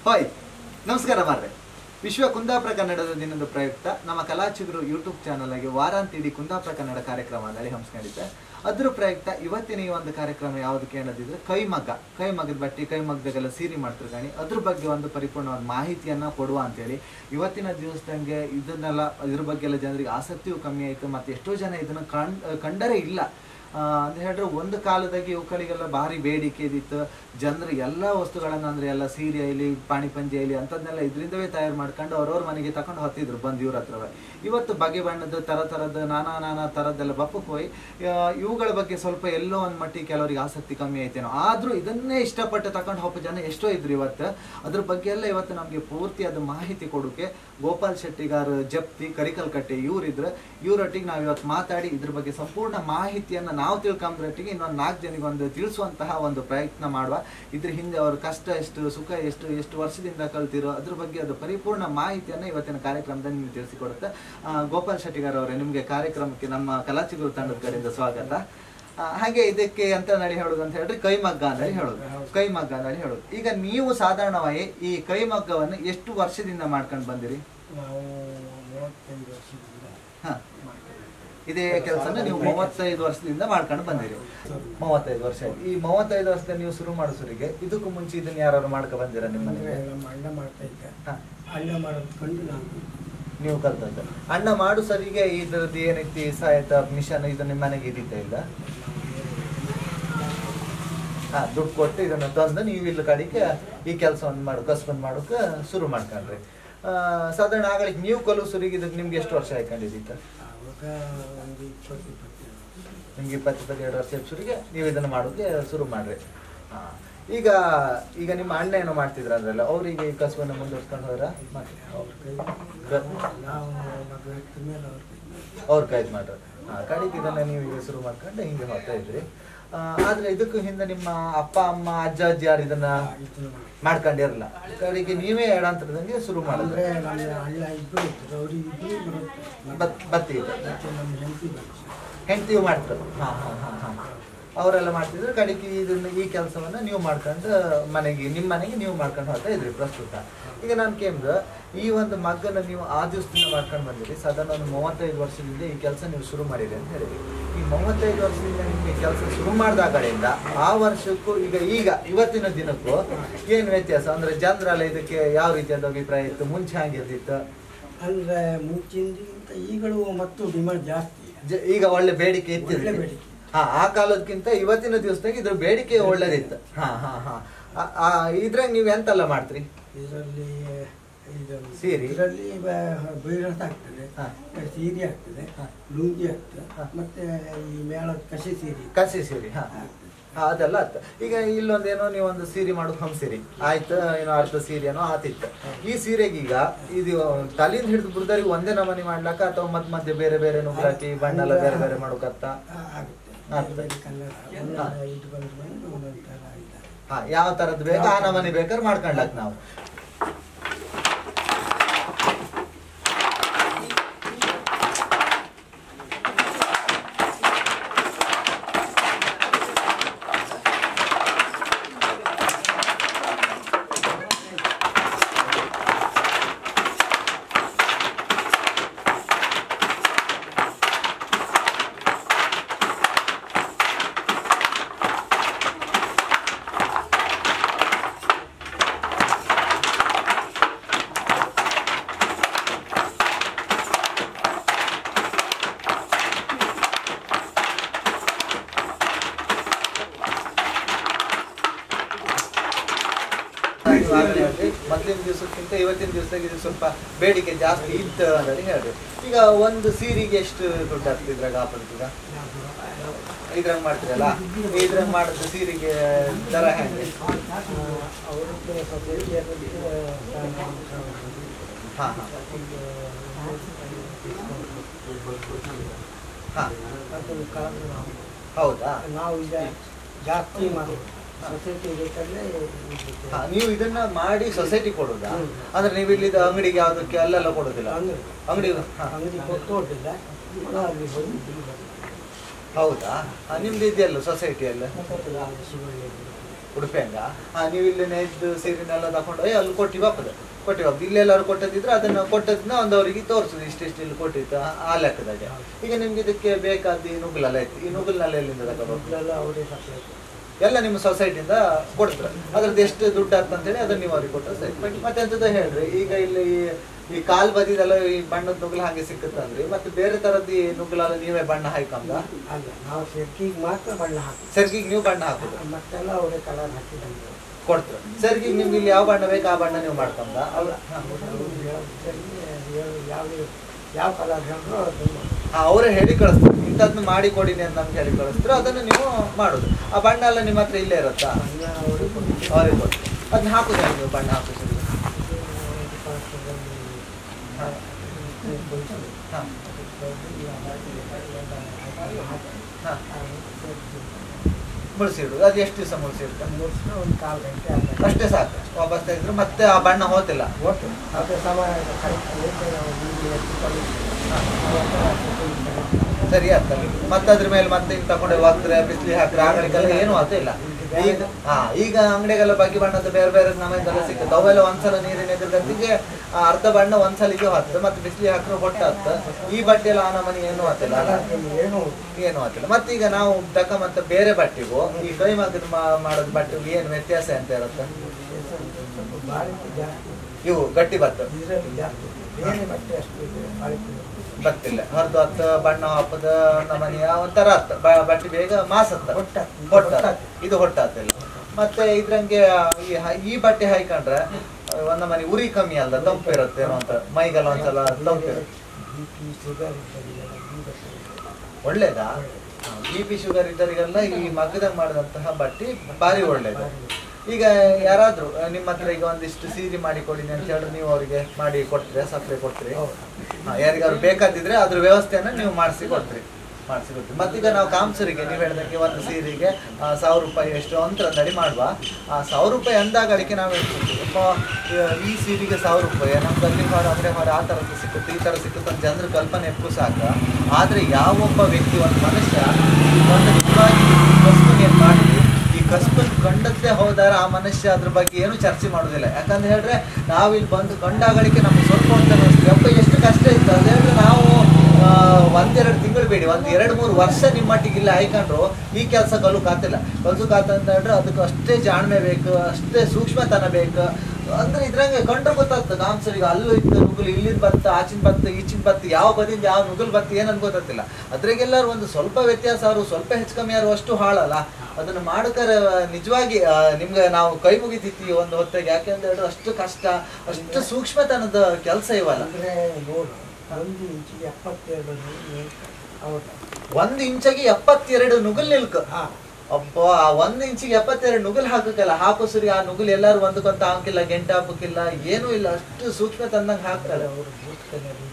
Hi ನಮಸ್ಕಾರ ಮಾರ್ರೆ ವಿಶ್ವ ಕುಂದಾಪುರ ಕನ್ನಡದ ದಿನದ ಪ್ರಯುಕ್ತ ನಮ್ಮ ಕಲಾಚಿಗರು ಯೂಟ್ಯೂಬ್ ಚಾನಲ್ ಆಗಿ ವಾರಾಂತಿಡಿ ಕುಂದಾಪುರ ಕನ್ನಡ ಕಾರ್ಯಕ್ರಮ ಅಂತೇಳಿ ಹಮ್ಮಿಸ್ಕೊಂಡಿದ್ದೆ ಅದ್ರ ಪ್ರಯುಕ್ತ ಇವತ್ತಿನ ಈ ಒಂದು ಕಾರ್ಯಕ್ರಮ ಯಾವುದು ಕೇಳೋದಿದ್ರೆ ಕೈಮಗ್ಗ ಕೈಮಗ್ಗದ ಬಟ್ಟೆ ಕೈಮಗ್ಗದಾಗೆಲ್ಲ ಸೀರೆ ಮಾಡ್ತಾರೆ ಕಾಣಿ ಅದ್ರ ಬಗ್ಗೆ ಒಂದು ಪರಿಪೂರ್ಣವಾದ ಮಾಹಿತಿಯನ್ನ ಕೊಡುವ ಅಂತೇಳಿ ಇವತ್ತಿನ ದಿವಸದಂಗೆ ಇದನ್ನೆಲ್ಲ ಇದ್ರ ಬಗ್ಗೆ ಎಲ್ಲ ಜನರಿಗೆ ಆಸಕ್ತಿಯೂ ಕಮ್ಮಿ ಆಯ್ತು ಮತ್ತೆ ಎಷ್ಟೋ ಜನ ಇದನ್ನ ಕಂಡ್ ಕಂಡರೇ ಇಲ್ಲ ಆ, ಅಂತ ಹೇಳಿದ್ರೆ ಒಂದು ಕಾಲದಾಗೆ ಇವುಗಳಿಗೆಲ್ಲ ಭಾರಿ ಬೇಡಿಕೆ ಇದ್ದಿತ್ತು ಜನರು ಎಲ್ಲ ವಸ್ತುಗಳನ್ನ ಅಂದ್ರೆ ಎಲ್ಲ ಸೀರೆ ಇಲ್ಲಿ ಪಾಣಿ ಪಂಜೆ ಇಲ್ಲಿ ಅಂಥದ್ನೆಲ್ಲ ಇದರಿಂದವೇ ತಯಾರು ಮಾಡ್ಕೊಂಡು ಅವ್ರವ್ರ ಮನೆಗೆ ತಕೊಂಡು ಹೊತ್ತಿದ್ರು ಬಂದು ಇವ್ರ ಹತ್ರವೇ ಇವತ್ತು ಬಗೆ ಬಣ್ಣದ ತರ ತರದ ನಾನಾ ನಾನಾ ತರದ್ದೆಲ್ಲ ಬಪ್ಪಕ್ಕೆ ಹೋಗಿ ಆ, ಇವುಗಳ ಬಗ್ಗೆ ಸ್ವಲ್ಪ ಎಲ್ಲೋ ಒಂದು ಮಟ್ಟಿಗೆ ಕೆಲವರಿಗೆ ಆಸಕ್ತಿ ಕಮ್ಮಿ ಐತೇನೋ ಆದ್ರೂ ಇದನ್ನೇ ಇಷ್ಟಪಟ್ಟು ತಕೊಂಡು ಹೋಗೋ ಜನ ಎಷ್ಟೋ ಇದ್ರು ಇವತ್ತು ಅದ್ರ ಬಗ್ಗೆ ಎಲ್ಲ ಇವತ್ತು ನಮಗೆ ಪೂರ್ತಿಯಾದ ಮಾಹಿತಿ ಕೊಡೋಕೆ ಗೋಪಾಲ್ ಶೆಟ್ಟಿಗಾರ್ ಜಪ್ತಿ ಕರಿಕಲ್ ಕಟ್ಟೆ ಇವ್ರಿದ್ರೆ ಇವ್ರೊಟ್ಟಿಗೆ ನಾವು ಇವತ್ತು ಮಾತಾಡಿ ಇದ್ರ ಬಗ್ಗೆ ಸಂಪೂರ್ಣ ಮಾಹಿತಿಯನ್ನ ನಾವು ತಿಳ್ಕೊಂಡ್ರೊಟ್ಟಿಗೆ ಇನ್ನೊಂದು ನಾಲ್ಕು ಜನಿಗೆ ಒಂದು ತಿಳಿಸುವಂತಹ ಒಂದು ಪ್ರಯತ್ನ ಮಾಡುವ ಇದ್ರ ಹಿಂದೆ ಅವ್ರ ಕಷ್ಟ ಎಷ್ಟು ಸುಖ ಎಷ್ಟು ಎಷ್ಟು ವರ್ಷದಿಂದ ಕಲ್ತಿರೋ ಅದ್ರ ಬಗ್ಗೆ ಅದು ಪರಿಪೂರ್ಣ ಮಾಹಿತಿಯನ್ನ ಇವತ್ತಿನ ಕಾರ್ಯಕ್ರಮದಲ್ಲಿ ನಿಮ್ಗೆ ತಿಳಿಸಿಕೊಡುತ್ತೆ ಆ, ಗೋಪಾಲ್ ಶೆಟ್ಟಿಗಾರ್ ಅವರೇ ನಿಮ್ಗೆ ಕಾರ್ಯಕ್ರಮಕ್ಕೆ ನಮ್ಮ ಕಲಾಚಿಗುರು ತಂಡದ ಕಡೆಯಿಂದ ಸ್ವಾಗತ ಆ, ಹಾಗೆ ಇದಕ್ಕೆ ಅಂತ ನಡಿ ಹೇಳೋದು ಅಂತ ಹೇಳಿದ್ರೆ ಕೈಮಗ್ಗ ಅಂತೇಳಿ ಹೇಳೋದು ಕೈಮಗ್ಗ ಅಂತೇಳಿ ಹೇಳೋದು ಈಗ ನೀವು ಸಾಧಾರಣವಾಗಿ ಈ ಕೈಮಗ್ಗವನ್ನು ಎಷ್ಟು ವರ್ಷದಿಂದ ಮಾಡ್ಕೊಂಡು ಬಂದಿರಿ ನಾವು ಮೂವತ್ತೈದು ವರ್ಷದಿಂದ ಹ ಮಾಡ್ತೀವಿ. ಇದೇ ಕೆಲಸನ ನೀವು ಮೂವತ್ತೈದು ವರ್ಷದಿಂದ ಮಾಡ್ಕೊಂಡು ಬಂದಿರಿ ಮೂವತ್ತೈದು ವರ್ಷ ಆಯ್ತು. ಈ ಮೂವತ್ತೈದು ವರ್ಷದಿಂದ ನೀವು ಶುರು ಮಾಡಿಸೋರಿಗೆ ಇದಕ್ಕೂ ಮುಂಚೆ ಇದನ್ನ ಯಾರು ಮಾಡ್ಕೊ ಬಂದಿರ ನಿಮ್ಮ ಅಂದ್ರೆ ಮನೆಗೆ ನಮ್ಮ ಅಣ್ಣ ಮಾಡ್ತಾ ಇದ್ದ ಹ. ಅಣ್ಣ ಮಾಡೋದು ಕಂಡು ನಾನು ನೀವು ಕಲ್ತದ್ದು ಅಣ್ಣ ಮಾಡು ಸರಿಗೆ ಇದ್ರದ್ದು ಏನೈತಿ ಸಾಯತ ಮಿಷನ್ ಇದು ನಿಮ್ಮ ಮನೆಗೆ ಇದ್ದಿತ್ತ ಇಲ್ಲ ಹಾ ದುಡ್ಡು ಕೊಟ್ಟು ಇದನ್ನ ತಂದು ನೀವು ಇಲ್ಲಿ ಕಡೆಗೆ ಈ ಕೆಲಸವನ್ನು ಮಾಡು ಕಸ್ಬಂದ್ ಮಾಡೋಕೆ ಶುರು ಮಾಡ್ಕೊಂಡ್ರಿ ಆ, ಸಾಧಾರಣ ಆಗಲಿಕ್ಕೆ ನೀವು ಕಲು ಸುರಿಗೆ ಇದಕ್ಕೆ ನಿಮ್ಗೆ ಎಷ್ಟು ವರ್ಷ ಆಯ್ಕೊಂಡಿದ್ದಿತ್ತು ಆವಾಗ ಒಂದು ಇಪ್ಪತ್ತು ಇಪ್ಪತ್ತೇಳು ನಿಮ್ಗೆ ಇಪ್ಪತ್ತು ಇಪ್ಪತ್ತೆರಡು ವರ್ಷ ಸುರಿಗೆ ನೀವು ಇದನ್ನ ಮಾಡೋಕೆ ಶುರು ಮಾಡ್ರಿ ಹಾ. ಈಗ ಈಗ ನಿಮ್ಮ ಅಣ್ಣ ಏನೋ ಮಾಡ್ತಿದ್ರ ಅಂದ್ರಲ್ಲ ಅವ್ರಿಗೆ ಈ ಕಸಬನ್ನು ಮುಂದುವರ್ಸ್ಕೊಂಡು ಹೋದ್ರ ಅವ್ರ ಕೈ ನಾವು ಮದುವೆ ಆಗ್ತ ಮೇಲೆ ಅವ್ರ ಕೈ ಅವ್ರ ಕೈದ್ ಮಾಡ್ರಿ ಹಾ ಕಡೆಗೆ ಇದನ್ನ ನೀವು ಈಗ ಶುರು ಮಾಡ್ಕೊಂಡು ಹಿಂಗೆ ಹೋಗ್ತಾ ಇದ್ರಿ ಆ, ಆದ್ರೆ ಇದಕ್ಕೂ ಹಿಂದೆ ನಿಮ್ಮ ಅಪ್ಪ ಅಮ್ಮ ಅಜ್ಜ ಅಜ್ಜಿ ಯಾರು ಇದನ್ನ ಇದನ್ನ ಮಾಡ್ಕೊಂಡಿರಲ್ಲ ಕಡೆಗೆ ನೀವೇ ಎಡಂತರದಂಗೆ ಶುರು ಅಂದ್ರೆ ಮಾಡಿದ್ರೆ ನಮ್ಮ ಅಣ್ಣ ಇಬ್ಬರು ಇದ್ರು ಅವ್ರಿಗೆ ಇಬ್ಬರು ಬರುತ್ತೆ ಬತ್ ಬತ್ತಿ ಇದೆ ಮತ್ತೆ ನಮ್ಮ ಹೆಂಡತಿ ಬರುತ್ತೆ ಹೆಂಡತಿಯು ಮಾಡ್ತಾರೆ ಹಾ ಹಾ ಹಾ ಹಾ ಅವರೆಲ್ಲ ಮಾಡ್ತಿದ್ರು ಕಡೆಗೆ ಇದನ್ನ ಈ ಕೆಲಸವನ್ನ ನೀವು ಮಾಡ್ಕೊಂಡು ಮನೆಗೆ ನಿಮ್ಮ ಮನೆಗೆ ನೀವು ಮಾಡ್ಕೊಂಡು ಹೋಗ್ತಾ ಇದ್ರಿ ಪ್ರಸ್ತುತ ಈಗ ನಾನು ಕೇಳಿದ ಈ ಒಂದು ಮಗ್ಗನ ನೀವು ಆ ದಿವಸದಿಂದ ಮಾಡ್ಕೊಂಡು ಬಂದಿರಿ ಸಾಧಾರಣ ಒಂದು ಮೂವತ್ತೈದು ವರ್ಷದಿಂದ ಈ ಕೆಲಸ ನೀವು ಶುರು ಮಾಡಿರಿ ಅಂತ ಹೇಳಿದ್ರಿ ಈ ಮೂವತ್ತೈದು ವರ್ಷದಿಂದ ನಿಮಗೆ ಕೆಲಸ ಶುರು ಮಾಡಿದಾಗಡೆಯಿಂದ ಆ ವರ್ಷಕ್ಕೂ ಈಗ ಈಗ ಇವತ್ತಿನ ದಿನಕ್ಕೂ ಏನು ವ್ಯತ್ಯಾಸ ಅಂದ್ರೆ ಜನರಲ್ಲ ಇದಕ್ಕೆ ಯಾವ ರೀತಿಯಾದ ಅಭಿಪ್ರಾಯ ಇತ್ತು ಮುಂಚೆ ಹಂಗಿರ್ತಿತ್ತು ಅಂದ್ರೆ ಮುಂಚಿನಿಂದ ಈಗಲೂ ಮತ್ತು ಡಿಮಾಂಡ್ ಜಾಸ್ತಿ ಜ- ಈಗ ಒಳ್ಳೆ ಬೇಡಿಕೆ ಇತ್ತು ಒಳ್ಳೆ ಇದಕ್ಕೆ. ಬೇಡಿಕೆ. ಹಾ ಆ ಕಾಲದಕ್ಕಿಂತ ಇವತ್ತಿನ ದಿವಸದಾಗ ಇದ್ರ ಬೇಡಿಕೆ ಒಳ್ಳೇದಿತ್ತು ಹಾ ಹಾ ಹಾ ಆ- ಆ, ಇದ್ರಾಗ ನೀವ್ ಎಂತೆಲ್ಲ ಮಾಡ್ತೀರಿ ಇದರಲ್ಲಿ ಇದು ಸೀರೆ? ಇದರಲ್ಲಿ ಬೈರಸ ಆಗ್ತದೆ ಹಾ. ಸೀರೆ ಆಗ್ತದೆ ಹಾ. ಲುಂಗಿ ಆಗ್ತದೆ ಹಾ. ಮತ್ತೆ ಈ ಮೇಳದ ಕಸಿ ಸೀರೆ ಕಸಿ ಸೀರೆ ಹಾ ಆಗ್ತದೆ. ಹಾ, ಅದೆಲ್ಲ ಆತ ಈಗ ಇಲ್ಲೊಂದೇನೋ ನೀವು ಒಂದು ಸೀರೆ ಮಾಡೋದು ಹಮ್ ಸೀರೆ ಆಯ್ತು ಏನೋ ಅರ್ಧ ಸೀರೆನೋ ಆತಿತ್ತು ಈ ಸೀರೆಗೆ ಈಗ ಇದು ತಲಿಂದ ಹಿಡಿದು ಬುರ್ದರಿಗೆ ಒಂದೇ ನಮನಿ ಮಾಡ್ಲಕ್ಕ ಅಥವಾ ಮಧ್ಯ ಮಧ್ಯೆ ಬೇರೆ ಬೇರೆ ನುಗ್ರಾಕಿ ಬಣ್ಣ ಎಲ್ಲ ಬೇರೆ ಬೇರೆ ಮಾಡೋಕತ್ತ ಆ, ಆಗುತ್ತೆ ಆಗ್ತದೆ. ಬೇರೆ ಬೇರೆ ಕಲರ್ ಒಂದೊಂದು ಐದು ಬಂದು ಬಂದು ಒಂದೊಂದು ಥರ ಇದ್ದಾರೆ ಹಾ ಯಾವ ತರದ್ ಬೇಕು ಆ ನಮನಿ ಬೇಕಾದ್ರೆ ಮಾಡ್ಕೊಂಡಾಕ್ ನಾವು ಮೊದಲಿನ ದಿವಸಕ್ಕಿಂತ ಇವತ್ತಿನ ದಿವಸದಾಗ ಇದು ಸ್ವಲ್ಪ ಬೇಡಿಕೆ ಜಾಸ್ತಿ ಇತ್ತು ಅಂತ ಹೇಳ್ರಿ ಈಗ ಒಂದು ಸೀರೆಗೆ ಎಷ್ಟು ದುಡ್ಡು ಆಗ್ತದೆ ಇದ್ರಾಗ ಆಪಲ್ತೀಗ ಇದ್ರಾಗ ಮಾಡ್ತೀರಲ್ಲ ಇದ್ರಾಗ ಮಾಡಿದ ಸೀರೆಗೆ ದರ ಹೆಂಗೆ ಅವರದ್ದು ಸೊಸೈಟಿ ಹಾ ಹಾ ಹಾ ಹೌದಾ ನಾವು ಈಗ ಜಾಸ್ತಿ ಮಾಡೋದು ಸೊಸೈಟಿ ಬೇಕಾದ್ರೆ ಹಾ, ನೀವು ಇದನ್ನ ಮಾಡಿ ಸೊಸೈಟಿ ಕೊಡೋದಾ ಹ್ಮ್. ಅಂದ್ರೆ ನೀವು ಇಲ್ಲಿ ಅಂಗಡಿಗೆ ಯಾವ್ದಕ್ಕೆ ಅಲ್ಲೆಲ್ಲ ಕೊಡೋದಿಲ್ಲ ಅಂಗಡಿ ಅಂಗಡಿ ಹಾ. ಅಂಗಡಿ ಕೊಟ್ಟು ಹೋಗಿಲ್ಲ ಅಲ್ಲಿ ಹೋಗಿ ಬಿಲ್ ಬರ್ತದೆ. ಹೌದಾ ಹಾ, ನಿಮ್ದು ಇದೆಯಲ್ಲ ಸೊಸೈಟಿ ಎಲ್ಲ ಮತ್ತೆ ಶಿವಳ್ಳಿ ಉಡುಪಿ ಹಂಗ ಹಾ ನೀವು ಇಲ್ಲಿ ನೇಯ್ದು ಸೀರೆನೆಲ್ಲ ತಗೊಂಡು ಏ ಅಲ್ಲಿ ಕೊಟ್ಟಿವಿ ಹಪ್ಪದ ಕೊಟ್ಟಿವಿ ಹಬ್ಬದ ಇಲ್ಲೆಲ್ಲಾರು ಕೊಟ್ಟದಿದ್ರೆ ಅದನ್ನ ಕೊಟ್ಟದನ್ನ ಒಂದು ಅವರಿಗೆ ತೋರಿಸುದು ಇಷ್ಟಿಷ್ಟು ಇಲ್ಲಿ ಕೊಟ್ಟಿತ್ತು ಆ- ಆ ಲೆಕ್ಕದಾಗೆ ಈಗ ನಿಮ್ಗೆ ಇದಕ್ಕೆ ಬೇಕಾದ ಈ ನುಗ್ಗಲೆಲ್ಲ ಇತ್ತು ಈ ನುಗ್ಗಲ್ನೆಲ್ಲ ಎಲ್ಲಿಂದ ತಗೋಬೇಕು ಮಕ್ಕಳೆಲ್ಲ ಅವರೇ ಸಪ್ಲೈ ಎಲ್ಲ ನಿಮ್ಮ ಸೊಸೈಟಿಯಿಂದ ಕೊಡ್ತಾರೆ ಅದ್ರದ್ದು ಎಷ್ಟು ದುಡ್ಡು ಆಗ್ತದೆ ಅಂತೇಳಿ ಅದನ್ನ ನೀವು ಅವ್ರಿಗೆ ಕೊಟ್ಟರೆ ಸರಿ ಮತ್ತೆ ಎಂತದ ಹೇಳ್ರಿ ಈಗ ಇಲ್ಲಿ ಈ- ಈ ಕಾಲ್ ಬದಿದೆಲ್ಲ ಈ ಬಣ್ಣದ ನುಗ್ಗಲು ಹಾಗೆ ಸಿಕ್ಕತ್ತಂದ್ರಿ ಮತ್ತೆ ಬೇರೆ ತರದ್ದು ಈ ನುಗ್ಗಲೆಲ್ಲ ನೀವೇ ಬಣ್ಣ ಹಾಕಂದ ಅಲ್ಲ ನಾವು ಸೆರ್ಕಿಗೆ ಮಾತ್ರ ಬಣ್ಣ ಹಾಕಿ ಸೆರ್ಗಿಗೆ ನೀವು ಬಣ್ಣ ಹಾಕುದು ಮತ್ತೆಲ್ಲ ಅವರೇ ಕಲರ್ ಹಾಕಿ ಬಂದು ಕೊಡ್ತಾರೆ ಸೆರ್ಗಿಗೆ ನಿಮ್ಗೆ ಇಲ್ಲಿ ಯಾವ ಬಣ್ಣ ಬೇಕು ಆ ಬಣ್ಣ ನೀವು ಮಾಡ್ಕೊಂಡ ಅಲ್ಲ ಯಾವ ಯಾವ ಕಲರ್ ಹೇಳಿದ್ರು ಅದು ಅವರೇ ಹೇಳಿ ಕಳಿಸ್ತಾರೆ ಇಂಥದ್ನ ಮಾಡಿ ಕೊಡಿನಿ ಅಂತ ನಮ್ಗೆ ಹೇಳಿ ಕಳಿಸ್ತಾರೆ ಅದನ್ನ ನೀವು ಮಾಡುದು ಆ ಬಣ್ಣ ಎಲ್ಲ ನಿಮ್ಮ ಹತ್ರ ಇಲ್ಲೇ ಇರುತ್ತಾ ಬಣ್ಣ ಅವರೇ ಕೊಟ್ಟಿದ್ದು. ಅವರಿಗೆ ಕೊಡ್ತಾರೆ ಅದನ್ನ ಹಾಕುದು ಹೇಗೆ ನೀವು ಬಣ್ಣ ಹಾಕುದು ಹಾ. ಹಾ. ಹಾ. ಮುಳ್ಸಿಡುದು ಅದು ಎಷ್ಟು ದಿವಸ ಮುಳ್ಸಿಡ್ತಾರೆ ಒಂದು ಕಾಲು ಗಂಟೆ ಆದ ಅಷ್ಟೇ ಸಾಕು ವಾಪಸ್ ತೆಗೆದ್ರೆ ಮತ್ತೆ ಆ ಬಣ್ಣ ಹೋತಿಲ್ಲ ಒಟ್ಟು ಅದು ಸಮಯ ಕರೆಕ್ಟ್ ನಾವು ನೀರು ಎತ್ತಿಕೊಂಡು ಸರಿ ಆಗ್ತದೆ ಮತ್ತೆ ಅದ್ರ ಮೇಲೆ ಮತ್ತೆ ಈಗ ತಗೊಂಡು ಒದ್ರೆ ಬಿಸಿಲಿ ಹಾಕ್ರೆ ಆಗಳಿಗೆಲ್ಲ ಏನೂ ಆಗ್ತಾ ಇಲ್ಲ ಈಗ ಹಾ ಈಗ ಅಂಗಡಿಗೆಲ್ಲ ಬಗೆ ಬಣ್ಣದ ಬೇರೆ ಬೇರೆ ನಮಗೆಲ್ಲ ಸಿಗುತ್ತೆ ಅವೆಲ್ಲ ಒಂದ್ಸಲ ನೀರಿನ ಎದುರುಗತ್ತಿಗೆ ಆ ಅರ್ಧ ಬಣ್ಣ ಒಂದ್ಸಲಿಗೆ ಹತ್ತು ಮತ್ತೆ ಬಿಸಿಲಿ ಹಾಕ್ರೆ ಹೊಟ್ಟೆ ಹತ್ತ ಈ ಬಟ್ಟೆ ಎಲ್ಲ ಆ ನಮನಿ ಏನೂ ಆಗ್ತಿಲ್ಲ ಅಲ್ಲ ಏನು ಏನು ಆಗ್ತಿಲ್ಲ ಮತ್ತೆ ಈಗ ನಾವು ತಕ ಮತ್ತೆ ಬೇರೆ ಬಟ್ಟೆಗೂ ಈ ಕೈ ಮಗದ ಮಾಡೋದ್ ಬಟ್ಟೆಗೂ ಏನು ವ್ಯತ್ಯಾಸ ಅಂತ ಇರುತ್ತೆ ಸ್ವಲ್ಪ ಬಾಳಿಕೆ ಜಾಸ್ತಿ ಇವು ಗಟ್ಟಿ ಭತ್ತ ಇದರಲ್ಲಿ ಜಾಸ್ತಿ ಬೇರೆ ಬಟ್ಟೆ ಅಷ್ಟು ಇದೆ, ಬಾಳಿಕೆ ಬರ್ತಿಲ್ಲ ಹೊರದು ಹತ್ತ ಬಣ್ಣ ಹಪ್ಪದ ನಮನಿಯ ಒಂಥರ ಹತ್ತ ಬ- ಬಟ್ಟೆ ಬೇಗ ಮಾಸತ್ತ ಹೊಟ್ಟ ಹೊಟ್ಟ ಇದು ಹೊಟ್ಟ ಹತ್ತಿಲ್ಲ ಮತ್ತೆ ಇದ್ರಂಗೆ ಈ ಹ- ಈ ಬಟ್ಟೆ ಹಾಕೊಂಡ್ರೆ ಒಂದ ಮನೆ ಉರಿ ಕಮ್ಮಿ ಅಲ್ಲ ತಂಪು ಇರುತ್ತೆ ಏನೋ ಅಂತ ಮೈಗೆಲ್ಲ ಒಂದ್ಸಲ ತಂಪು ಇರುತ್ತೆ ಬಿ ಪಿ ಶುಗರ್ ಇದ್ದವರಿಗೆಲ್ಲ ಈ ಬಟ್ಟೆ ಒಳ್ಳೇದಾ ಬಿ ಪಿ ಶುಗರ್ ಇದ್ದವರಿಗೆಲ್ಲ ಈ ಮಗ್ಗದಾಗ ಮಾಡಿದಂತಹ ಬಟ್ಟೆ ಭಾರಿ ಒಳ್ಳೇದು ಈಗ ಯಾರಾದ್ರೂ ಅಹ್, ನಿಮ್ಮ ಹತ್ರ ಈಗ ಒಂದಿಷ್ಟು ಸೀರೆ ಮಾಡಿ ಕೊಡಿ ಅಂತ ಹೇಳಿದ್ರೆ ನೀವು ಅವರಿಗೆ ಮಾಡಿ ಕೊಡ್ತೀರಾ ಸಪ್ಲೈ ಕೊಡ್ತೀರಿ ಹೌದು. ಹಾ, ಯಾರಿಗಾದ್ರು ಬೇಕಾದಿದ್ರೆ ಅದ್ರ ವ್ಯವಸ್ಥೆಯನ್ನ ನೀವು ಮಾಡಿಸಿ ಕೊಡ್ತೀರಿ ಮಾಡಿಸಿ ಕೊಡ್ತೀರಿ ಮತ್ತೀಗ ನಾವು ಕಾಮ್ಸರಿಗೆ ನೀವು ಹೇಳ್ದಂಗೆ ಒಂದು ಸೀರೆಗೆ ಆ, ಸಾವಿರ ರೂಪಾಯಿ ಎಷ್ಟು ಅಂತ ನಡಿ ಮಾಡುವ ಆ ಸಾವಿರ ರೂಪಾಯಿ ಅಂದಾಗಳಿಕೆ ನಾವು ಹೇಳ್ತೀವಿ ಅಪ್ಪ, ಈ- ಈ ಸೀರೆಗೆ ಸಾವಿರ ರೂಪಾಯಿ ನಮ್ಗೆ ಅಲ್ಲಿ ಹೊರ ಅಂಗಡಿ ಹೊರ ಆ ಥರದ್ದು ಸಿಕ್ಕುತ್ತೆ ಈ ಥರ ಸಿಕ್ಕುತ್ತೆ ಅಂತ ಜನರ ಕಲ್ಪನೆ ಎಪ್ಪು ಸಾಕ ಆದರೆ ಯಾವೊಬ್ಬ ವ್ಯಕ್ತಿ ಒಂದು ಮನುಷ್ಯ ಒಂದು ನಿಜವಾಗಿ ಈ ವಸ್ತುನ ಏನ್ ಮಾಡಿದ್ವಿ ಈ ಕಸ್ಬನ್ ಕಂಡದ್ದೇ ಹೋದಾರ ಆ ಮನುಷ್ಯ ಅದ್ರ ಬಗ್ಗೆ ಏನು ಚರ್ಚೆ ಮಾಡೋದಿಲ್ಲ ಯಾಕಂತ ಹೇಳಿದ್ರೆ ನಾವು ಇಲ್ಲಿ ಬಂದು ಕಂಡಾಗಳಿಕೆ ನಮ್ಗೆ ಸ್ವಲ್ಪ ಅಂತ ಅನಿಸ್ತು ಯಪ್ಪ ಎಷ್ಟು ಕಷ್ಟ ಇತ್ತು ಅಂತ ಹೇಳಿದ್ರೆ ನಾವು ಆ, ಒಂದೆರಡು ತಿಂಗಳು ಬೇಡಿ ಒಂದ್ ಎರಡು ಮೂರು ವರ್ಷ ನಿಮ್ಮ ಮಟ್ಟಿಗೆ ಇಲ್ಲಿ ಆಯ್ಕೊಂಡ್ರು ಈ ಕೆಲಸ ಕಲುಕಾತಿಲ್ಲ ಕಲ್ಸುಕಾತ ಅಂತ ಹೇಳಿದ್ರೆ ಅದಕ್ಕೆ ಅಷ್ಟೇ ಜಾಣ್ಮೆ ಬೇಕು ಅಷ್ಟೇ ಸೂಕ್ಷ್ಮತನ ಬೇಕು ಅಂದ್ರೆ ಇದ್ರಂಗೆ ಕಂಡ್ರೆ ಗೊತ್ತಾಗ್ತದೆ ಕಾಮ್ಸರಿಗೆ ಅಲ್ಲೂ ಇತ್ತು ನುಗ್ಗಲು ಇಲ್ಲಿಂದ ಬತ್ತ ಆಚಿನ ಬತ್ತ ಈಚಿನ ಬತ್ತ ಯಾವ ಬದಿಯಿಂದ ಯಾವ ನುಗ್ಗಲ್ ಬತ್ತ ಏನಂತ ಗೊತ್ತಾಗ್ತಿಲ್ಲ ಅದ್ರಾಗೆಲ್ಲರೂ ಒಂದು ಸ್ವಲ್ಪ ವ್ಯತ್ಯಾಸ ಅವರು ಸ್ವಲ್ಪ ಹೆಚ್ಚು ಕಮ್ಮಿ ಯಾರು ಅಷ್ಟು ಹಾಳಲ್ಲ ಅದನ್ನ ಮಾಡಕರ ನಿಜವಾಗಿ ಆ, ನಿಮ್ಗೆ ನಾವು ಕೈ ಮುಗಿತಿತ್ತೀವಿ ಒಂದು ಹೊತ್ತಿಗೆ ಯಾಕೆಂತ ಹೇಳಿದ್ರೆ ಅಷ್ಟು ಕಷ್ಟ ಅಷ್ಟು ಸೂಕ್ಷ್ಮತನದ ಕೆಲಸ ಇವಲ್ಲ ಅಂದ್ರೆ ನೋಡು ಒಂದು ಇಂಚಿಗೆ ಎಪ್ಪತ್ತೆರಡು ಹೌದು ಒಂದ್ ಇಂಚಿಗೆ ಎಪ್ಪತ್ತೆರಡು ನುಗ್ಗಲ್ ನಿಲ್ಕ ಹಾ ಅಪ್ಪ ಆ ಒಂದ್ ಇಂಚಿಗೆ ಎಪ್ಪತ್ತೆರಡು ನುಗ್ಗಲ್ ಹಾಕಕ್ಕಲ್ಲ ಹಾಕೋ ಸರಿ ಆ ನುಗ್ಗಲ್ ಎಲ್ಲಾರು ಒಂದಕ್ಕೊಂತ ಹಾಕಿಲ್ಲ ಗೆಂಟ ಹಾಕಕ್ಕಿಲ್ಲ ಏನೂ ಇಲ್ಲ ಅಷ್ಟು ಸೂಕ್ಷ್ಮ ತಂದಂಗ ಹಾಕ್ತಾರೆ ಅವರು ಭೂತ್ಕನಲ್ಲಿ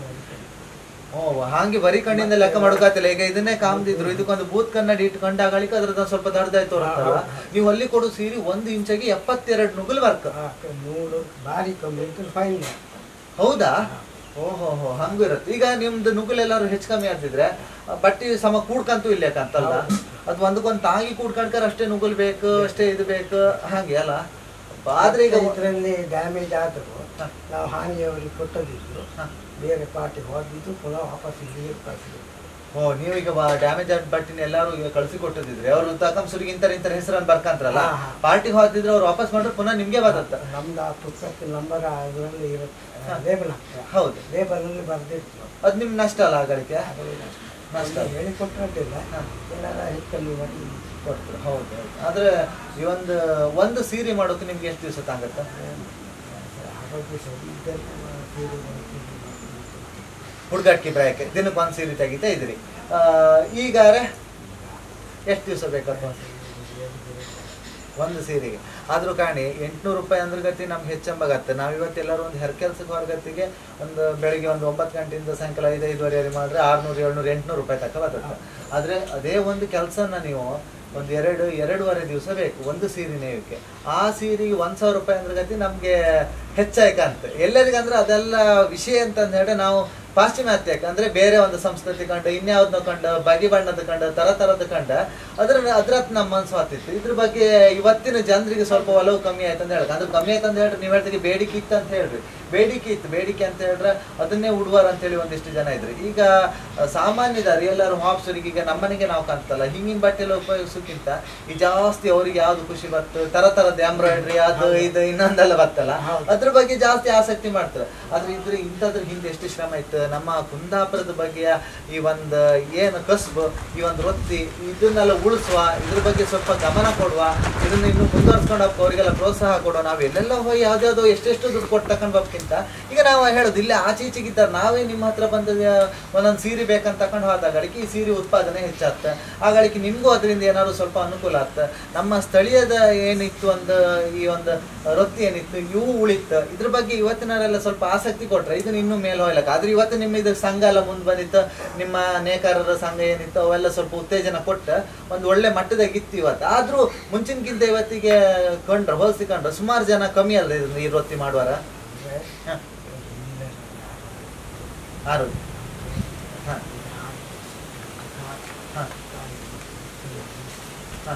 ಓ ಹಾಗೆ ಬರೀ ಕಣ್ಣಿಂದ ಲೆಕ್ಕ ಮಾಡ್ಕೊತಿಲ್ಲ ಈಗ ಇದನ್ನೇ ಕಾಮ್ದಿದ್ರು ಇದಕ್ಕೊಂದು ಬೂತ್ ಕನ್ನಡಿ ಇಟ್ಕೊಂಡಾಗಳಿಕ ಅದ್ರದ್ದು ಒಂದ್ ಸ್ವಲ್ಪ ದೊಡ್ಡದಾಯ್ತು ತೋರುತ್ತಲ್ಲ ನೀವು ಅಲ್ಲಿ ಕೊಡು ಸೀರೆ ಒಂದು ಇಂಚಿಗೆ ಎಪ್ಪತ್ತೆರಡು ನುಗ್ಗಲ್ ವರ್ಕ್ ನೂರು ಭಾರಿ ಕಮ್ಮಿ ಅಂತ ಫೈನ್ ಹೌದಾ ಓಹೋ ಹೋ ಹಂಗೂ ಇರುತ್ತೆ ಈಗ ನಿಮ್ದು ನುಗ್ಗಲ್ ಎಲ್ಲಾರು ಹೆಚ್ಚು ಕಮ್ಮಿ ಆಗ್ತಿದ್ರೆ ಆ ಬಟ್ಟಿ ಸಮ ಕೂಡ್ಕಂತೂ ಇಲ್ಲ ಅಂತಲ್ಲ ಅದು ಒಂದಕ್ಕೊಂದು ತಾಗಿ ಕೂಡ್ಕೊಂಡ್ಕರ ಅಷ್ಟೇ ನುಗ್ಗಲ್ ಬೇಕು ಅಷ್ಟೇ ಇದು ಬೇಕು ಹಾಗೆ ಅಲ್ಲ ಆದ್ರೆ ಈಗ ಇದರಲ್ಲಿ ಡ್ಯಾಮೇಜ್ ಆದರೂ ಹಾ. ನಾವು ಹಾನಿಯವರಿಗೆ ಕೊಟ್ಟದಿದ್ದು ಹಾ. ಬೇರೆ ಪಾರ್ಟಿಗೆ ಹೋಗಿದ್ದು ಪುನಃ ವಾಪಸ್ ಇಲ್ಲಿಗೆ ಕಳಿಸಿದ್ರು ಓ ನೀವೀಗ ಡ್ಯಾಮೇಜ್ ಆದ ಬಟ್ಟಿನ ಎಲ್ಲಾರು ಈಗ ಕಳ್ಸಿ ಕೊಟ್ಟಿದ್ರೆ ಅವ್ರು ತಕಂಸುರಿಗೆ ಇಂತರ ಇಂತರ ಹೆಸರನ್ನು ಬರ್ಕಂತ್ರಲ್ಲ ಹಾ, ಹಾ. ಪಾರ್ಟಿಗೆ ಹೋದಿದ್ರೆ ಅವ್ರು ವಾಪಸ್ ಮಾಡ್ರೆ ಪುನಃ ನಿಮ್ಗೆ ಬದತ್ತ ನಮ್ದು ಆ ಪುಸ್ತಕದ ನಂಬರ್ ಅದರಲ್ಲಿ ಹಾ. ಇರುತ್ತೆ ಲೇಬಲ್ ಹಾಕ್ತಾರೆ ಹೌದು ಲೇಬಲಲ್ಲಿ ಬರೆದಿತ್ತು ಅದ್ ನಿಮ್ ನಷ್ಟ ಅಲ್ಲ ಆಗಳಿಗೆ ನಷ್ಟ ಹೇಳಿ ಕೊಟ್ಟಿರಲಿಲ್ಲ ಹಾ. ಏನಾರ ಹೆಚ್ಚು ಕಮ್ಮಿ ಮಾಡಿ ಕೊಡ್ತಾರೆ ಹೌದು ಹೌದು. ಆದ್ರೆ ಈ ಒಂದು ಒಂದು ಸೀರೆ ಮಾಡೋಕೆ ನಿಮ್ಗೆ ಎಷ್ಟು ದಿವಸ ತಾಗತ್ತ ಆರೋಗ್ಯ ಸರಿ ಇದ್ದರೆ ಸೀರೆ ಮಾಡ್ತೀವಿ. ಹುಡುಗಾಟಿ ಪ್ರಾಯಕ್ಕೆ ದಿನಕ್ಕೆ ಒಂದು ಸೀರೆ ತೆಗಿತಾ ಇದ್ರಿ ಆ, ಈಗಾರೆ ಎಷ್ಟು ದಿವಸ ಬೇಕಪ್ಪ ಒಂದು ಸೀರೆಗೆ ಆದ್ರೂ ಕಾಣಿ ಎಂಟ್ನೂರು ರೂಪಾಯಿ ಅಂದ್ರೆ ಗತಿ ನಮ್ಗೆ ಹೆಚ್ಚಂಬಾಗತ್ತೆ ನಾವು ಇವತ್ತೆಲ್ಲರೂ ಒಂದು ಹೆರ್ ಕೆಲ್ಸಕ್ಕೆ ಹೊರಗತ್ತಿಗೆ ಒಂದು ಬೆಳಿಗ್ಗೆ ಒಂದು ಒಂಬತ್ತು ಗಂಟೆಯಿಂದ ಸಾಯಂಕಾಲ ಐದು ಐದುವರೆವರೆಗೆ ಮಾಡಿದ್ರೆ ಆರ್ನೂರು ಏಳ್ನೂರು ಎಂಟ್ನೂರು ರೂಪಾಯಿ ತಕ್ಕ ಬರುತ್ತೆ ಆದ್ರೆ ಅದೇ ಒಂದು ಕೆಲಸನ ನೀವು ಒಂದು ಎರಡು ಎರಡೂವರೆ ದಿವಸ ಬೇಕು ಒಂದು ಸೀರೆ ನೇಯಕ್ಕೆ ಆ ಸೀರೆಗೆ ಒಂದ್ ಸಾವಿರ ರೂಪಾಯಿ ಅಂದ್ರೆ ಗತಿ ನಮ್ಗೆ ಹೆಚ್ಚಾಯ್ಕ ಅಂತ ಎಲ್ಲರಿಗಂದ್ರೆ ಅದೆಲ್ಲ ವಿಷಯ ಅಂತಂದ್ ಹೇಳಿ ನಾವು ಪಾಶ್ಚಿಮಾತ್ಯಕ್ಕೆ ಅಂದ್ರೆ ಬೇರೆ ಒಂದು ಸಂಸ್ಕೃತಿ ಕಂಡು ಇನ್ಯಾವ್ದನ್ನ ಕಂಡು ಬಗೆ ಬಣ್ಣದ ಕಂಡು ತರ ತರದ ಕಂಡ ಅದ್ರ ಅದ್ರತ್ ನಮ್ಮ ಮನ್ಸು ಹತ್ತಿತ್ತು ಇದ್ರ ಬಗ್ಗೆ ಇವತ್ತಿನ ಜನರಿಗೆ ಸ್ವಲ್ಪ ಒಲವು ಕಮ್ಮಿ ಆಯ್ತು ಅಂತ ಹೇಳಿದ್ರೆ ಅದು ಕಮ್ಮಿ ಆಯ್ತು ಅಂತ ಹೇಳಿದ್ರೆ ನೀವು ಹೇಳ್ತೀವಿ ಬೇಡಿಕೆ ಇತ್ತು ಅಂತ ಹೇಳ್ರಿ ಬೇಡಿಕೆ ಇತ್ತು ಬೇಡಿಕೆ ಅಂತ ಹೇಳಿದ್ರೆ ಅದನ್ನೇ ಉಡುವಾರ ಅಂತ ಹೇಳಿ ಒಂದಿಷ್ಟು ಜನ ಇದ್ರು ಈಗ ಆ, ಸಾಮಾನ್ಯದಾರಿ ಎಲ್ಲರೂ ಹಾಪ್ಸರಿಗೆ ಈಗ ನಮ್ಮನೆಗೆ ನಾವು ಕಾಣ್ತಲ್ಲ ಹಿಂಗಿನ ಬಟ್ಟೆ ಎಲ್ಲ ಉಪಯೋಗಿಸೋಕ್ಕಿಂತ ಈ ಜಾಸ್ತಿ ಅವರಿಗೆ ಯಾವ್ದು ಖುಷಿ ಬರ್ತದೆ ತರ ತರದ ಎಂಬ್ರಾಯ್ಡ್ರಿ ಅದು ಇದು ಇನ್ನೊಂದೆಲ್ಲ ಬರ್ತಲ್ಲ ಅದ್ರ ಬಗ್ಗೆ ಜಾಸ್ತಿ ಆಸಕ್ತಿ ಮಾಡ್ತಾರೆ ಆದ್ರೆ ಇದ್ರ ಇಂಥದ್ರ ಹಿಂದೆ ಎಷ್ಟು ಶ್ರಮ ಇತ್ತು ನಮ್ಮ ಕುಂದಾಪುರದ ಬಗ್ಗೆ ಈ ಒಂದು ಏನು ಕಸ್ಬು ಈ ಒಂದು ವೃತ್ತಿ ಇದನ್ನೆಲ್ಲ ಉಳಿಸುವ ಇದ್ರ ಬಗ್ಗೆ ಸ್ವಲ್ಪ ಗಮನ ಕೊಡುವ ಇದನ್ನ ಇನ್ನು ಮುಂದುವರ್ಸ್ಕೊಂಡು ಹೋಗಕ್ಕೆ ಅವರಿಗೆಲ್ಲ ಪ್ರೋತ್ಸಾಹ ಕೊಡುವ ನಾವು ಎಲ್ಲೆಲ್ಲ ಹೋಗಿ ಯಾವ್ದಾವ್ದೋ ಎಷ್ಟೆಷ್ಟು ದುಡ್ಡು ಕೊಟ್ಟು ತಕೊಂಡ್ ಬರೋಕ್ಕಿಂತ ಈಗ ನಾವು ಹೇಳೋದು ಇಲ್ಲೇ ಆಚೆ ಈಚೆಗಿದ್ದಾರೆ ನಾವೇ ನಿಮ್ಮ ಹತ್ರ ಬಂದ ಒಂದೊಂದು ಸೀರೆ ಬೇಕಂತ ತಕೊಂಡು ಹೋದಾಗಳಿಗೆ ಈ ಸೀರೆ ಉತ್ಪಾದನೆ ಹೆಚ್ಚಾಗ್ತ ಆಗಳಿಗೆ ನಿಮ್ಗೂ ಅದರಿಂದ ಏನಾದ್ರು ಸ್ವಲ್ಪ ಅನುಕೂಲ ಆಗ್ತ ನಮ್ಮ ಸ್ಥಳೀಯದ ಏನಿತ್ತು ಒಂದು ಈ ಒಂದು ವೃತ್ತಿ ಏನಿತ್ತು ಇವು ಉಳಿತು ಇದ್ರ ಬಗ್ಗೆ ಇವತ್ತಿನವರೆಲ್ಲ ಸ್ವಲ್ಪ ಆಸಕ್ತಿ ಕೊಟ್ರೆ ಇದನ್ನ ಇನ್ನೂ ಮೇಲೆ ಹೋಗ್ಲಕ್ಕ ಆದ್ರೆ ಇವತ್ತು ನಿಮ್ಮ ಇದು ಸಂಘ ಎಲ್ಲ ಮುಂದೆ ಬಂದಿತ್ತು ನಿಮ್ಮ ನೇಕಾರರ ಸಂಘ ಏನಿತ್ತು ಅವೆಲ್ಲ ಸ್ವಲ್ಪ ಉತ್ತೇಜನ ಕೊಟ್ಟು ಒಂದು ಒಳ್ಳೆ ಮಟ್ಟದಾಗ ಇತ್ತು ಇವತ್ತು ಆದ್ರೂ ಮುಂಚಿನಕ್ಕಿಂತ ಇವತ್ತಿಗೆ ಕಂಡ್ರೆ ಹೋಲಿಸಿಕೊಂಡ್ರೆ ಸುಮಾರು ಜನ ಕಮ್ಮಿ ಅಲ್ಲ ಇದನ್ನ ಈ ವೃತ್ತಿ ಮಾಡುವಾರ ಅಂದ್ರೆ ಹ. ಇಲ್ಲೇ ಆರೋಗ್ಯ ಹ, ಹ, ಹ.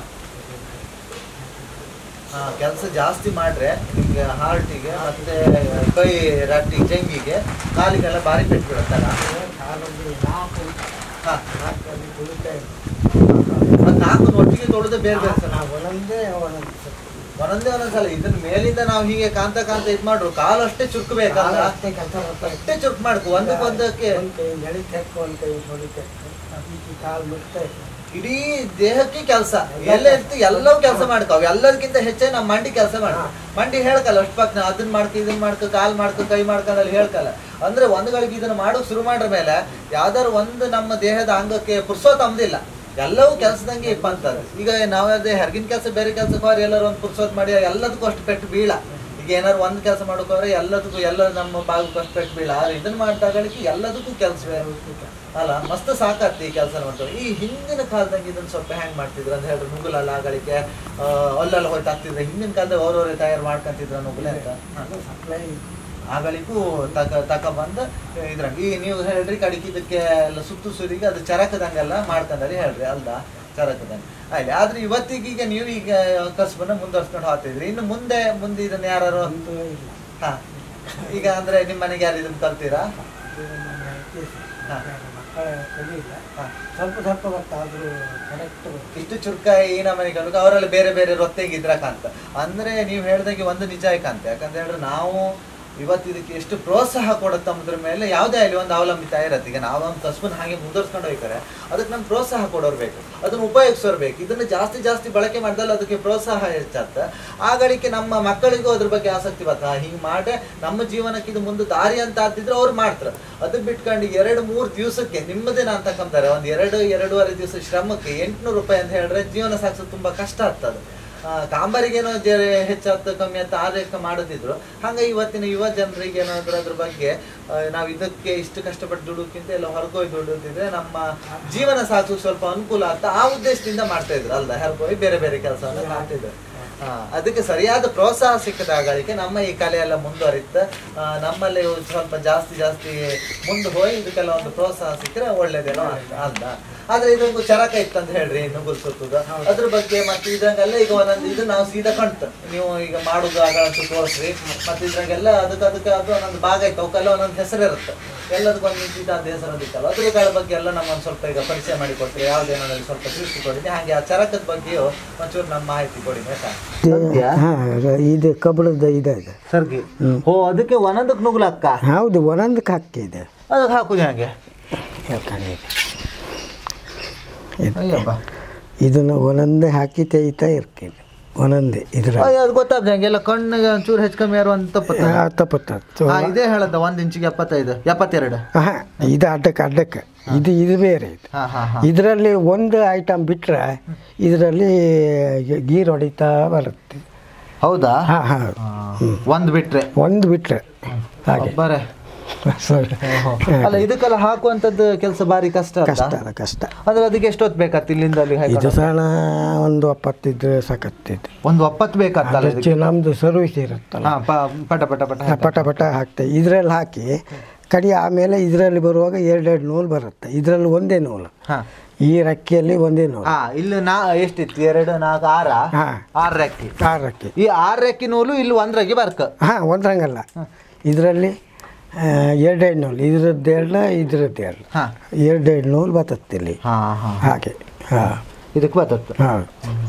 ಹಾ ಕೆಲಸ ಜಾಸ್ತಿ ಮಾಡ್ರೆ ನಿಮ್ಗೆ ಹಾರ್ಟಿಗೆ ಮತ್ತೆ ಕೈ ರಟ್ಟಿ ಜಂಗಿಗೆ ಕಾಲಿಗೆಲ್ಲ ಭಾರಿ ಪೆಟ್ಟು ಬೀಳುತ್ತಲ್ಲ ಕಾಲಲ್ಲಿ ನಾಲ್ಕು ಹಾ ನಾಲ್ಕಲ್ಲಿ ತುಳಿತಾ ಇದೆ ಮತ್ತೆ ನಾಲ್ಕು ಒಟ್ಟಿಗೆ ತೊಳೆದು ಬೇರೆ ಬೇರೆ ಸಲ ನಾವು ಒಂದೊಂದೇ ಒಂದೊಂದು ಸತಿ. ಒಂದೊಂದೇ ಒಂದೊಂದ್ಸಲ ಇದನ್ನ ಮೇಲಿಂದ ನಾವು ಹೀಗೆ ಕಾಂತ ಕಾಂತ ಇದ್ ಮಾಡ್ರು ಕಾಲು ಅಷ್ಟೇ ಚುರುಕು ಕಾಲು ಬೇಕಲ್ಲ ಅಷ್ಟೇ ಕೆಲಸ ಮಾಡ್ತಾ ಇದೆ. ಅಷ್ಟೇ ಚುರುಕು ಮಾಡ್ಕೊ ಒಂದಕ್ಕೆ ಒಂದಕ್ಕೆ ಒಂದ್ ಕೈ ಎಳಿತಕ್ಕ ಒಂದ್ ಕೈ ಹೊಡಿತಕ್ಕ ಈ ಕಾಲು ಮುಟ್ತಾ ಇದೆ ಇಡೀ ದೇಹಕ್ಕೆ ಕೆಲಸ ಎಲ್ಲ ಇರ್ತು ಎಲ್ಲವೂ ಕೆಲಸ ಮಾಡ್ಕೊ ಎಲ್ಲದಕ್ಕಿಂತ ಹೆಚ್ಚಾಗಿ ನಮ್ಮ ಮಂಡಿ ಕೆಲಸ ಮಾಡ ಮಂಡಿ ಹೇಳ್ಕಲ್ಲ ಅಷ್ಟು ಪಕ್ಕ ನಾ ಅದನ್ನ ಮಾಡ್ಕೊ ಇದನ್ನ ಮಾಡ್ಕೊ ಕಾಲ್ ಮಾಡ್ಕೊ ಕೈ ಮಾಡ್ಕೊಂಡಲ್ಲಿ ಹೇಳ್ಕಲ್ಲ ಅಂದ್ರೆ ಒಂದ್ಗಳಿಗೆ ಇದನ್ನ ಮಾಡೋಕ್ ಶುರು ಮಾಡ್ರ ಮೇಲೆ ಯಾವ್ದಾರು ಒಂದು ನಮ್ಮ ದೇಹದ ಅಂಗಕ್ಕೆ ಪುರ್ಸೋತ್ ಅಂದಿಲ್ಲ ಎಲ್ಲವೂ ಕೆಲಸದಂಗೆ ಇಪ್ಪಂತದ್ದು ಈಗ ನಾವದೇ ಹೊರಗಿನ ಕೆಲಸ ಬೇರೆ ಕೆಲಸಕ್ಕೆ ಹೋದ್ರೆ ಎಲ್ಲರೂ ಒಂದು ಪುರ್ಸೋತ್ ಮಾಡಿ ಎಲ್ಲದಕ್ಕೂ ಅಷ್ಟು ಪೆಟ್ಟು ಬೀಳ ಈಗ ಏನಾದ್ರು ಒಂದ್ ಕೆಲಸ ಮಾಡೋಕೋದ್ರೆ ಎಲ್ಲದಕ್ಕೂ ಎಲ್ಲ ನಮ್ಮ ಭಾಗಕ್ಕೂ ಅಷ್ಟು ಪೆಟ್ಟು ಬೀಳ ಆದ್ರೆ ಇದನ್ನ ಮಾಡ್ದಾಗಳಿಗೆ ಎಲ್ಲದಕ್ಕೂ ಕೆಲಸವೇ ಅಲ್ಲ ಮಸ್ತ್ ಸಾಕತ್ತಿ ಈ ಕೆಲಸ ಮಾಡ್ತಾರೆ ಈ ಹಿಂದಿನ ಕಾಲದಾಗ ಇದನ್ನ ಸ್ವಲ್ಪ ಹೆಂಗ್ ಮಾಡ್ತಿದ್ರು ಅಂತ ಹೇಳಿದ್ರೆ ನುಗ್ಗಲಲ್ಲ ಆಗಳಿಗೆ ಆ, ಅಲ್ಲೆಲ್ಲ ಹೋಯ್ತು ಆಗ್ತಿದ್ರೆ ಹಿಂದಿನ ಕಾಲದಾಗ ಅವ್ರವ್ರೆ ತಯಾರು ಮಾಡ್ಕೊಂತಿದ್ರು ನುಗ್ಗಲೆ ಅಂತ ಹ. ಅದು ಸಪ್ಲೈ ಆಗಳಿಗೂ ತಕ ತಕ ಬಂದು ಇದ್ರಂಗ ಈ ನೀವು ಹೇಳ್ರಿ ಕಡಿಗೆ ಇದಕ್ಕೆ ಎಲ್ಲ ಸುತ್ತು ಸುರಿಗೆ ಅದು ಚರಕದಂಗೆಲ್ಲ ಮಾಡ್ಕೊಂಡಲ್ಲಿ ಹೇಳ್ರಿ ಅಲ್ದ ಚರಕದಂಗೆ ಆಯ್ತು ಆದ್ರೆ ಇವತ್ತಿಗೀಗ ನೀವು ಈಗ ಕಸ್ಬನ್ನ ಮುಂದುವರ್ಸ್ಕೊಂಡು ಹೋಗ್ತಿದ್ರಿ ಇನ್ನು ಮುಂದೆ ಮುಂದೆ ಇದನ್ನ ಯಾರು ಅಂತೂ ಇಲ್ಲ ಹಾ ಈಗ ಅಂದ್ರೆ ನಿಮ್ಮ ಮನೆಗೆ ಯಾರು ಇದನ್ನ ಕಲ್ತೀರಾ ಇದು ನಮ್ಮ ಇತಿಹಾಸ. ಹಾ. ಮಕ್ಕಳ ಕಲಿಯಿಲ್ಲ ಹಾ. ಸ್ವಲ್ಪ ಸ್ವಲ್ಪ ಗೊತ್ತಾದ್ರೂ ಕರೆಕ್ಟ್ ಇಷ್ಟು ಚುರುಕ ಈ ನಮ್ಮನೆ ಕಲ್ಕ ಅವರೆಲ್ಲ ಬೇರೆ ಬೇರೆ ರೊತ್ತೆಗೆ ಇದ್ರಕಂತ ಅಂದ್ರೆ ನೀವು ಹೇಳ್ದಂಗೆ ಒಂದು ನಿಜ ಯಾಕಂತ ಯಾಕಂತ ಹೇಳಿದ್ರೆ ನಾವು ಇವತ್ತು ಇದಕ್ಕೆ ಎಷ್ಟು ಪ್ರೋತ್ಸಾಹ ಕೊಡುತ್ತೆ ಅನ್ನೋದ್ರ ಮೇಲೆ ಯಾವುದೇ ಆಗಲಿ ಒಂದು ಅವಲಂಬಿತ ಇರತ್ತೆ ಈಗ ನಾವು ಒಂದು ಕಸ್ಬನ್ ಹಾಗೆ ಮುಂದುವರ್ಸ್ಕೊಂಡು ಹೋಗ್ತಾರೆ ಅದಕ್ಕೆ ನಮ್ಗೆ ಪ್ರೋತ್ಸಾಹ ಕೊಡೋರು ಬೇಕು ಅದನ್ನ ಉಪಯೋಗಿಸೋರು ಬೇಕು ಇದನ್ನ ಜಾಸ್ತಿ ಜಾಸ್ತಿ ಬಳಕೆ ಮಾಡಿದಲ್ಲಿ ಅದಕ್ಕೆ ಪ್ರೋತ್ಸಾಹ ಹೆಚ್ಚತ್ತ ಆಗಳಿಕೆ ನಮ್ಮ ಮಕ್ಕಳಿಗೂ ಅದ್ರ ಬಗ್ಗೆ ಆಸಕ್ತಿ ಬತ್ತ ಹಿಂಗೆ ಮಾಡ್ರೆ ನಮ್ಮ ಜೀವನಕ್ಕೆ ಇದು ಮುಂದೆ ದಾರಿ ಅಂತ ಆಗ್ತಿದ್ರೆ ಅವ್ರು ಮಾಡ್ತಾರೆ ಅದನ್ನ ಬಿಟ್ಕೊಂಡು ಎರಡು ಮೂರು ದಿವಸಕ್ಕೆ ನಿಮ್ಮದೇ ನಾನು ತಕೊಂತಾರೆ ಒಂದು ಎರಡು ಎರಡೂವರೆ ದಿವಸ ಶ್ರಮಕ್ಕೆ ಎಂಟ್ನೂರು ರೂಪಾಯಿ ಅಂತ ಹೇಳಿದ್ರೆ ಜೀವನ ಸಾಗಿಸೋದು ತುಂಬಾ ಕಷ್ಟ ಆಗ್ತದೆ ಆ, ಕಾಂಬರಿಗೇನೋ ಜ ಹೆಚ್ಚಾಗ್ತ ಕಮ್ಮಿ ಅಂತ ಆದಾಯಕ್ಕೆ ಮಾಡೋದಿದ್ರು ಹಂಗೆ ಇವತ್ತಿನ ಯುವ ಜನರಿಗೆ ಏನಾದ್ರು ಅದ್ರ ಬಗ್ಗೆ ಆ, ನಾವು ಇದಕ್ಕೆ ಇಷ್ಟು ಕಷ್ಟಪಟ್ಟು ದುಡುಕ್ಕಿಂತ ಎಲ್ಲ ಹೊರಗೋಗಿ ದುಡಿದಿದ್ರೆ ನಮ್ಮ ಜೀವನ ಸಾಗಿಸೋಕೆ ಸ್ವಲ್ಪ ಅನುಕೂಲ ಆಗ್ತಾ ಆ ಉದ್ದೇಶದಿಂದ ಮಾಡ್ತಾ ಇದ್ರು ಅಲ್ದ ಹೊರಗೋಗಿ ಬೇರೆ ಬೇರೆ ಕೆಲಸವನ್ನ ಮಾಡ್ತಿದ್ರು ಹಾ, ಅದಕ್ಕೆ ಸರಿಯಾದ ಪ್ರೋತ್ಸಾಹ ಸಿಕ್ಕದಾಗಳಿಗೆ ನಮ್ಮ ಈ ಕಲೆ ಎಲ್ಲ ಮುಂದುವರಿತ ಆ, ನಮ್ಮಲ್ಲಿ ಒಂದ್ ಸ್ವಲ್ಪ ಜಾಸ್ತಿ ಜಾಸ್ತಿ ಮುಂದೆ ಹೋಗಿ ಇದಕ್ಕೆಲ್ಲ ಒಂದು ಪ್ರೋತ್ಸಾಹ ಸಿಕ್ಕರೆ ಒಳ್ಳೇದೇನೋ ಅಂತ ಅಲ್ದ ಆದ್ರೆ ಇದೊಂದು ಚರಕ ಇತ್ತು ಅಂತ ಹೇಳ್ರಿ ನುಗ್ಗುಲ್ ಸುತ್ತುದು ಅದ್ರ ಬಗ್ಗೆ ಮತ್ತೆ ಇದ್ರಂಗೆಲ್ಲ ಈಗ ಒಂದೊಂದು ಇದು ನಾವು ಸೀದಾ ಕಾಣ್ತು ನೀವು ಈಗ ಮಾಡುದು ಆಗಳಂತೂ ತೋರಿಸ್ರಿ ಮತ್ತೆ ಇದ್ರಂಗೆಲ್ಲ ಅದಕ್ಕೆ ಅದಕ್ಕೆ ಅದು ಒಂದೊಂದು ಭಾಗ ಇತ್ತು ಅವಕ್ಕೆಲ್ಲ ಒಂದೊಂದು ಹೆಸರು ಇರುತ್ತೆ ಎಲ್ಲದಕ್ಕೂ ಒಂದು ನಿಂತಿದ್ದ ಅಂತ ಹೆಸರು ಅಂದಿತ್ತಲ್ಲ ಅದ್ರಗಳ ಬಗ್ಗೆ ಎಲ್ಲ ನಮ್ಮ ಒಂದು ಸ್ವಲ್ಪ ಈಗ ಪರಿಚಯ ಮಾಡಿ ಕೊಡ್ತೀವಿ ಯಾವ್ದೇನೋದ್ರಲ್ಲಿ ಸ್ವಲ್ಪ ತಿಳಿಸಿ ಕೊಡಿದ್ದೆ ಹಾಗೆ ಆ ಚರಕದ ಬಗ್ಗೆಯೂ ಒಂಚೂರು ನಮ್ಮ ಮಾಹಿತಿ ಕೊಡಿ ಆಯ್ತಾ ಹಾಂ ಇದು ಕಬ್ಬಣದ ಇದೆ ಇದು ಸರ್ಗಿ ಓ ಅದಕ್ಕೆ ಒಂದೊಂದಕ್ಕೆ ನುಗ್ಲಕ್ಕ ಹೌದು ಒಂದೊಂದಕ್ಕೆ ಹಾಕಿದೆ ಅದಕ್ಕೆ ಹಾಕುದು ಹಾಗೆ ಯಾಕಂದ್ರೆ ಅಯ್ಯಪ್ಪ ಇದನ್ನು ಒಂದೊಂದೇ ಹಾಕಿ ತೆಗಿತಾ ಇರ್ತೀನಿ ಒಂದೊಂದೇ ಇದ್ರ ಅಯ್ಯ, ಅದು ಗೊತ್ತಾಗ್ತದೆ ಹಂಗೆಲ್ಲ ಕಣ್ಣಿಗೆ ಒಂಚೂರು ಹೆಚ್ಚು ಕಮ್ಮಿ ಯಾರು ಅಂತ ತಪ್ಪತ್ತ ತಪ್ಪತ್ತು ಹಾ ಇದೇ ಹೇಳದ ಒಂದ್ ಇಂಚಿಗೆ ಎಪ್ಪತ್ತೈದು ಎಪ್ಪತ್ತೆರಡು ಹಾಂ ಇದು ಅಡ್ಡಕ್ಕೆ ಅಡ್ಡಕ್ಕೆ ಇದು ಇದು ಬೇರೆ ಇದು ಹಾ ಹಾ ಹಾ ಇದರಲ್ಲಿ ಒಂದು ಐಟಮ್ ಬಿಟ್ಟರೆ ಇದರಲ್ಲಿ ಗೀರ್ ಹೊಡಿತಾ ಬರುತ್ತೆ ಹೌದಾ ಹಾಂ ಹಾಂ ಒಂದ್ ಬಿಟ್ರೆ ಒಂದು ಬಿಟ್ಟರೆ ಹಾಗೆ ಒಬ್ಬರೇ ಸರಿ ಅಲ್ಲ ಇದಕ್ಕೆಲ್ಲ ಹಾಕುವಂತದ್ದು ಕೆಲಸ ಬಾರಿ ಕಷ್ಟ ಅಲ್ಲ? ಕಷ್ಟ ಅಲ್ಲ ಕಷ್ಟ ಅಂದ್ರೆ ಅದಕ್ಕೆ ಎಷ್ಟೊತ್ತು ಬೇಕಾತ್ ಇಲ್ಲಿಂದ ಅಲ್ಲಿ ಇದು ಹಾಯ್ಕೊಂಡು? ಸಹ ಒಂದು ಒಪ್ಪತ್ತಿದ್ರೆ ಸಾಕತ್ತಿದ್ದು ಒಂದು ಒಪ್ಪತ್ತು ಬೇಕಾತ್ತಲ್ಲ ಇದಕ್ಕೆ ಅದಕ್ಕೆ ನಮ್ಮದು ಸರ್ವಿಸ್ ಇರುತ್ತಲ್ಲ ಹಾ ಪ- ಪಟ ಪಟ ಪಟ ಪಟ ಪಟ ಹಾಕ್ತೆ ಇದರಲ್ಲಿ ಹಾಕಿ ಕಡಿ ಆಮೇಲೆ ಇದರಲ್ಲಿ ಬರುವಾಗ ಎರಡೆರಡು ನೂಲು ಬರುತ್ತೆ ಇದರಲ್ಲಿ ಒಂದೇ ನೂಲು ಹಾ ಈ ರೆಕ್ಕೆಯಲ್ಲಿ ಒಂದೇ ನೂಲು ಹಾ ಇಲ್ಲಿ ನಾ ಎಷ್ಟಿತ್ತು ಎರಡು ನಾಲ್ಕು ಆರ ಹಾ. ಆರು ರೆಕ್ಕಿ ಆ ರೆಕ್ಕೆ ಈ ಆರು ರೆಕ್ಕಿ ನೂಲು ಇಲ್ಲಿ ಒಂದ್ರಾಗಿ ಬರ್ಕ ಹಾಂ ಒಂದ್ರಂಗಲ್ಲ ಇದರಲ್ಲಿ ಎರಡೆರಡು ನೂಲು ಇದ್ರದ್ದು ಎರಡು ಇದ್ರದ್ದು ಎರಡು ಹಾ ಎರಡೆರಡು ನೂಲು ಬರ್ತದೆ ಇಲ್ಲಿ ಹಾ ಹಾ ಹಾಗೆ ಹಾಂ ಇದಕ್ಕೆ ಬರ್ತದೆ ಹಾಂ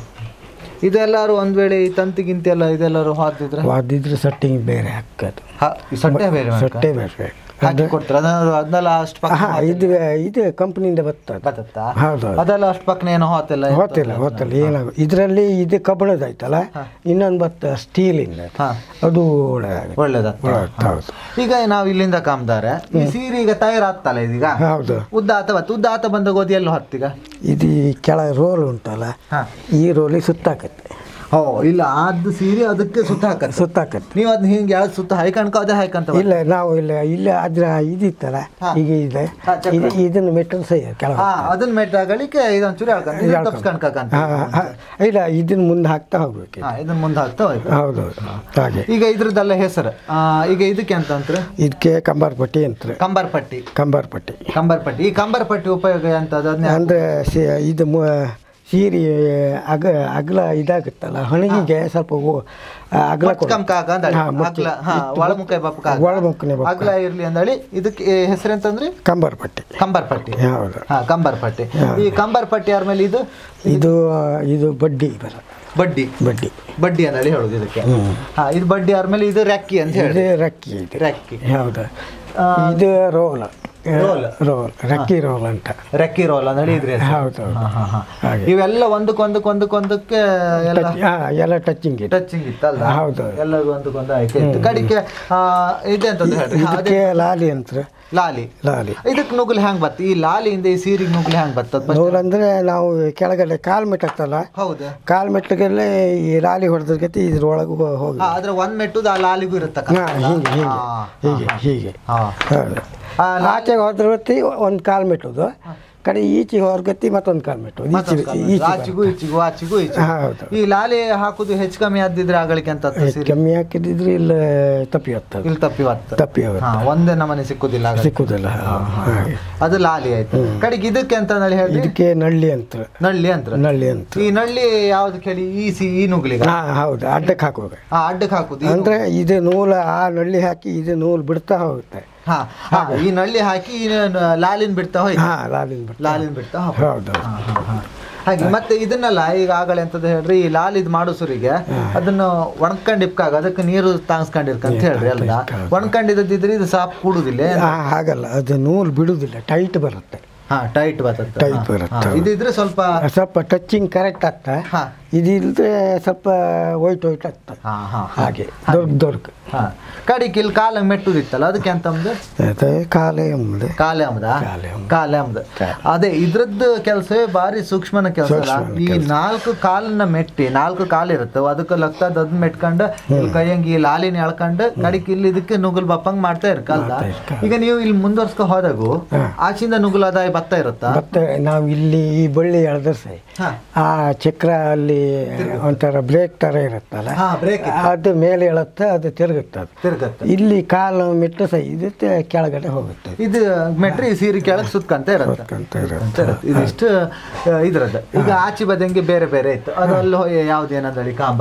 ಇದೆಲ್ಲಾರು ಒಂದ್ ವೇಳೆ ಈ ತಂತಿ ಗಿಂತಿ ಎಲ್ಲ ಇದೆಲ್ಲಾರು ಹಾದಿದ್ರೆ ವಾದಿದ್ರೆ ಸಟ್ಟಿಂಗ್ ಬೇರೆ ಹಾಕೋದು ಹಾ, ಈ ಸೊಟ್ಟೆ ಬೇರೆ ಸಟ್ಟೆ ಬೇರೆ ಹಾಕಿ ಕೊಡ್ತಾರೆ ಅದನ್ನ ಅದನ್ನೆಲ್ಲ ಅಷ್ಟು ಪಕ್ಕ ಹಾಂ ಇದು ಇದು ಕಂಪ್ನಿಯಿಂದ ಬರ್ತದೆ ಬರ್ತತ್ತಾ ಹೌದು ಅದೆಲ್ಲ ಅಷ್ಟು ಪಕ್ಕನ ಏನೋ ಹೋತಿಲ್ಲ ಗೊತ್ತಿಲ್ಲ ಗೊತ್ತಿಲ್ಲ ಏನಾಗ ಇದರಲ್ಲಿ ಇದು ಕಬ್ಬಣದಾಯ್ತಲ್ಲ ಇನ್ನೊಂದು ಬತ್ತ ಸ್ಟೀಲಿಂದ ಹಾ ಅದು ಒಳ್ಳೆದಾಗುತ್ತೆ ಒಳ್ಳೇದತ್ತ ಒಳ್ಳೆದು, ಹೌದು ಈಗ ನಾವು ಇಲ್ಲಿಂದ ಕಾಮ್ದಾರೆ ಈ ಸೀರೆ ಈಗ ತಯಾರಾಗ್ತಲ್ಲ ಇದೀಗ ಹೌದು ಉದ್ದ ಆತ ಬತ್ತು ಉದ್ದ ಆತ ಬಂದ ಗೋಧಿ ಎಲ್ಲ ಹೊತ್ತೀಗ ಇದು ಈ ಕೆಳಗೆ ರೋಲ್ ಉಂಟಲ್ಲ ಹಾ ಈ ರೋಲಿಗೆ ಸುತ್ತಾಕತ್ತೆ ಓ ಇಲ್ಲ ಅದು ಸೀರೆ ಅದಕ್ಕೆ ಸುತ್ತ ಹಾಕತ್ತೆ ಸುತ್ತಾಕತ್ತೆ ನೀವು ಅದನ್ನ ಹಿಂಗೆ ಯಾವ್ದು ಸುತ್ತ ಹಾಯ್ಕಣ್ಕ ಅದೇ ಹಾಯ್ಕಂತ ಇಲ್ಲ ನಾವು ಇಲ್ಲ ಇಲ್ಲ ಅದ್ರ ಇದಿತ್ತಲ್ಲ ಹಾ. ಈಗ ಇದೆ ಹಾ, ಚಕ್ರ. ಇದು ಇದನ್ನು ಮೆಟ್ಟಲು ಸಹ ಕೆಳಗೆ ಹಾ ಅದನ್ನ ಮೆಟ್ಟಾಗಳಿಕೆ ಇದೊಂದ್ ಚೂರಿ ಹೇಳ್ಕಂತ ಇದನ್ನ ತಪ್ಸ್ಕಣ್ಕಂತ ಹಾ, ಹಾ. ಇಲ್ಲ ಇದನ್ನು ಮುಂದೆ ಹಾಕ್ತಾ ಹೋಗ್ಬೇಕು ಹಾ ಇದನ್ನ ಮುಂದೆ ಹಾಕ್ತಾ ಹೋಯ್ತು ಹೌದು ಹಾಗೆ ಈಗ ಇದ್ರದ್ದೆಲ್ಲ ಹೆಸರು ಆ, ಈಗ ಇದಕ್ಕೆ ಅಂತ ಅಂತಾರೆ ಇದಕ್ಕೆ ಕಂಬಾರ್ ಪಟ್ಟಿ ಅಂತಾರೆ ಕಂಬರ್ ಪಟ್ಟಿ ಕಂಬಾರ್ ಪಟ್ಟಿ ಕಂಬರ್ ಪಟ್ಟಿ ಈ ಕಂಬರ್ ಪಟ್ಟಿ ಉಪಯೋಗ ಅಂತ ಅದನ್ನ ಅಂದರೆ ಇದು ಮು- ಸೀರೆ ಅಗ ಅಗಲ ಇದಾಗುತ್ತಲ್ಲ ಹಣಗಿಗೆ ಸ್ವಲ್ಪ ಓ- ಅಗಲ ಕೊಡು. ಕಮ್ ಕಾಕ ಅಂದಳಿ ಹಾ, ಮುಚ್ಚಿ. ಅಗ್ಲ ಹಾ ಒಳಮುಖ ಬಪ್ಪ ಕಾಕ ಒಳಮುಖನೇ ಬಪ್ಪ. ಅಗ್ಲ ಇರ್ಲಿ ಅಂದಳಿ ಇದಕ್ಕೆ ಹೆಸರು ಅಂತಂದ್ರಿ ಕಂಬಾರ್ ಪಟ್ಟಿ ಕಂಬರ್ ಪಟ್ಟಿ ಹೌದು ಹಾ ಕಂಬರ್ ಪಟ್ಟಿ ಈ ಕಂಬರ್ ಪಟ್ಟಿ ಆದ್ಮೇಲೆ ಇದು ಇದು ಇದು ಬಡ್ಡಿ ಬರ ಬಡ್ಡಿ ಬಡ್ಡಿ ಬಡ್ಡಿ ಅಂದಳಿ ಹೇಳುದು ಇದಕ್ಕೆ ಹ್ಮ್. ಹಾ ಇದು ಬಡ್ಡಿ ಆದ್ಮೇಲೆ ಇದು ರೆಕ್ಕಿ ಅಂತ ಹೇಳಿ ಇದು ರಕ್ಕಿ ಇದು ರೆಕ್ಕಿ ಹೌದು ಆ, ಇದು ರೋಲ್ ರೋಲ್. ರೋಲ್ ರಕ್ಕಿ ರೋಲ್ ಅಂತ ರೆಕ್ಕಿ ರೋಲ್ ಅಂದಳಿ ಇದ್ರಿ ಹೆಸರು. ಹೌದು ಹೌದು ಹಾ, ಹಾ, ಹಾ. ಹಾಗೆ ಇವೆಲ್ಲ ಒಂದಕ್ಕೊಂದಕ್ಕೆ ಒಂದಕ್ಕೊಂದಕ್ಕೆ ಎಲ್ಲ ಟಚ್ ಹಾ ಎಲ್ಲ ಟಚಿಂಗ್ ಇದೆ ಟಚಿಂಗ್ ಇತ್ತಲ್ಲ ಹೌದು. ಎಲ್ಲರಿಗೂ ಒಂದಕ್ಕೊಂದು ಆಯ್ಕೆ ಇತ್ತು ಕಡಿಕೆ ಆ, ಇದೆ ಅಂತ ಹೇಳ್ರಿ ಹಾ, ಅದೇ ಇದಕ್ಕೆ ಲಾಲಿ ಅಂತ ಲಾಲಿ ಲಾಲಿ ಇದಕ್ಕೆ ನುಗ್ಲು ಹ್ಯಾಂಗ್ ಬತ್ತ ಈ ಲಾಲಿಯಿಂದ ಈ ಸೀರೆಗೆ ನುಗ್ಲು ಹ್ಯಾಂಗ್ ಬರ್ತದ ನೂಲ್ ಅಂದ್ರೆ ನಾವು ಕೆಳಗಡೆ ಕಾಲ್ ಮೆಟ್ಟತ್ತಲ್ಲ ಹೌದು ಕಾಲ್ ಮೆಟ್ಲಿಗೆಲ್ಲ ಈ ಲಾಲಿ ಹೊಡೆದ್ರ ಗತಿ ಇದ್ರೊಳಗೆ ಹೋ- ಹೋಗಿ ಹಾ, ಅದ್ರ ಒಂದ್ ಮೆಟ್ಟುದು ಆ ಲಾಲಿಗೂ ಇರುತ್ತ ಹಾ ಹೀಗೆ ಹೀಗೆ ಹೀಗೆ ಹೀಗೆ ಹೌದು ಆಚೆಗೆ ಹೋದ್ರ ಗತಿ ಒಂದು ಕಾಲ್ ಮೆಟ್ಟುದು ಕಡೆ ಈಚೆಗೆ ಹೋದ್ರ ಗತಿ ಮತ್ತೊಂದು ಕಾಲ್ ಮೆಟ್ಟುದು ಈಚೆ ಈಚೆ ಆಚಿಗೂ ಈಚಿಗೂ ಆಚಿಗೂ ಈಚೆ ಹೌದು ಈ ಲಾಲಿ ಹಾಕುದು ಹೆಚ್ಚು ಕಮ್ಮಿ ಆದಿದ್ರೆ ಆಗಳಿಕೆ ಅಂತ ಆತು ಹೆಚ್ಚು ಸೀರೆ ಕಮ್ಮಿ ಹಾಕಿದ್ರೆ ಇಲ್ಲ ತಪ್ಪಿ ಹೋಗ್ತದೆ ಇಲ್ಲಿ ತಪ್ಪಿ ಬತ್ತ ತಪ್ಪಿ ಹೋಗುತ್ತೆ ಹಾ ಒಂದೇ ನಮನೆ ಸಿಕ್ಕುದಿಲ್ಲ ಆಗಳಿಗೆ. ಸಿಕ್ಕುದಿಲ್ಲ ಹಾಗೆ ಅದು ಲಾಲಿ ಆಯ್ತು ಕಡೆಗೆ ಇದಕ್ಕೆ ಅಂತ ಹೇಳಿ ಹೇಳಿ ಇದಕ್ಕೆ ನಳ್ಳಿ ಅಂತ ನಳ್ಳಿ ಅಂತ ನಳ್ಳಿ ಅಂತ ಈ ನಳ್ಳಿ ಯಾವ್ದು ಕೇಳಿ ಈ ಸಿ ಈ ನುಗ್ಲಿಗ ಹಾ ಹೌದು ಅಡ್ಡಕ್ಕೆ ಹಾಕುವಾಗ ಆ ಅಡ್ಡಕ್ಕೆ ಹಾಕುದು ಈ ಅಂದ್ರೆ ಇದು ನೂಲು ಆ ನಳ್ಳಿ ಹಾಕಿ ಇದು ನೂಲು ಬಿಡ್ತಾ ಹೋಗುತ್ತೆ ಹಾ ಹಾ ಈ ನಳ್ಳಿ ಹಾಕಿ ಈ ನ- ಲಾಲಿನ್ ಬಿಡ್ತಾ ಹೋಯ್ತು ಹಾ ಲಾಲಿನ ಬಿಡ್ತಾ ಲಾಲಿನ್ ಬಿಡ್ತಾ ಹೋಗ್ತದೆ. ಹೌದು ಹಾ, ಹಾ, ಹಾ. ಹಾಗೆ ಮತ್ತೆ ಇದನ್ನೆಲ್ಲ ಈಗ ಆಗಳೆ ಅಂತದ ಹೇಳ್ರಿ ಈ ಲಾಲ್ ಇದ್ ಮಾಡೋಸುರಿಗೆ ಅದನ್ನು ಒಣಕೊಂಡ್ ಇಪ್ಕಾಗ ಅದಕ್ಕೆ ನೀರು ತಾಂಸ್ಕೊಂಡಿರ್ಕಂತ ಹೇಳ್ರಿ ಅಲ್ಲ ಒಣಕೊಂಡಿದ್ದಿದ್ರೆ ಇದು ಸಾಪ್ ಕೂಡುದಿಲ್ಲ ಹಾ, ಹಾಗಲ್ಲ ಅದು ನೂಲು ಬಿಡುವುದಿಲ್ಲ ಟೈಟ್ ಬರುತ್ತೆ ಹಾ ಟೈಟ್ ಬರ್ತದೆ Tight ಹಾ, ಬರುತ್ತೆ. ಹಾ. ಇದಿದ್ರೆ ಸ್ವಲ್ಪ ಸ್ವಲ್ಪ ಟಚಿಂಗ್ ಕರೆಕ್ಟ್ ಆಗ್ತಾ ಹಾ ಇದಿಲ್ಲದೆ ಸ್ವಲ್ಪ ವೈಟ್ ವೈಟ್ ಆಗ್ತದೆ ಹಾ ಹಾ ಹಾಗೆ ದೊರ್ಕ್ ದೊರ್ಕ್ ಹಾ ಕಡಿಗೆ ಇಲ್ಲಿ ಕಾಲ ಮೆಟ್ಟುದಿತ್ತಲ್ಲ ಅದಕ್ಕೆ ಅಂತ ಅಂದು ಅದೇ ಕಾಲೇ ಎಂಬುದು ಕಾಲೆ ಅಂಬದ ಕಾಲೆ ಅಂಬುದು. ಕಾಲೆ ಅಂಬದ ಕಾಲೆ. ಅದೇ ಇದ್ರದ್ದು ಕೆಲಸವೇ ಬಾರಿ ಸೂಕ್ಷ್ಮನ ಕೆಲಸ ಅಲ್ಲ ಸೂಕ್ಷ್ಮನ ಈ ನಾಲ್ಕು ಕಾಲನ್ನ ಮೆಟ್ಟಿ ನಾಲ್ಕು ಕಾಲು ಇರುತ್ತೆ ಅದಕ್ಕೆ ಲಗ್ತದ ಅದನ್ನ ಮೆಟ್ಕೊಂಡು ಇಲ್ಲಿ ಕೈಯಂಗಿ ಈ ಲಾಲಿನ ಎಳ್ಕೊಂಡು ಕಡಿಕ್ ಇಲ್ಲಿ ಇದಕ್ಕೆ ನುಗ್ಗಲ್ ಬಪ್ಪಂಗ್ ಮಾಡ್ತಾ ಇರ್ಕಲ್ದ ಮಾಡ್ತಾ ಇರ್ಕ. ಈಗ ನೀವು ಇಲ್ಲಿ ಮುಂದುವರ್ಸ್ಕೊ ಹೋದಾಗು ಆಚಿಂದ ನುಗ್ಗಲ್ ಅದಾಯ ಭತ್ತ ಇರುತ್ತಾ ಮತ್ತೆ ನಾವು ಇಲ್ಲಿ ಈ ಬಳ್ಳಿ ಎಳೆದ್ರೆ ಸೈ ಹಾ ಆ ಚಕ್ರ ಅಲ್ಲಿ ಒಂಥರ ಬ್ರೇಕ್ ಥರ ಇರುತ್ತಲ್ಲ ಹಾ ಬ್ರೇಕ್ ಅದು ಮೇಲೆ ಎಳುತ್ತೆ ಅದು ತಿರುಗುತ್ತೆ ಅದು ತಿರ್ಗತ್ತೆ ಇಲ್ಲಿ ಕಾಲು ಮೆಟ್ಟು ಸೈ ಇದು ತೆ- ಕೆಳಗಡೆ ಹೋಗುತ್ತೆ ಇದು ಮೆಟ್ರಿ ಸೀರೆ ಕೆಳಗೆ ಸುತ್ಕಂತ ಇರುತ್ತೆ ಸುತ್ಕಂತ ಇರುತ್ತೆ. ಸುತ್ಕಂತ ಇರುತ್ತೆ. ಇದಿಷ್ಟು ಆ, ಇದ್ರದ್ದು ಈಗ ಆಚೆ ಬದಂಗೆ ಬೇರೆ ಬೇರೆ ಇತ್ತು ಅದು ಅಲ್ಲಿ ಹೋಗಿ ಯಾವ್ದು ಏನಂದಳಿ ಕಾಂಬ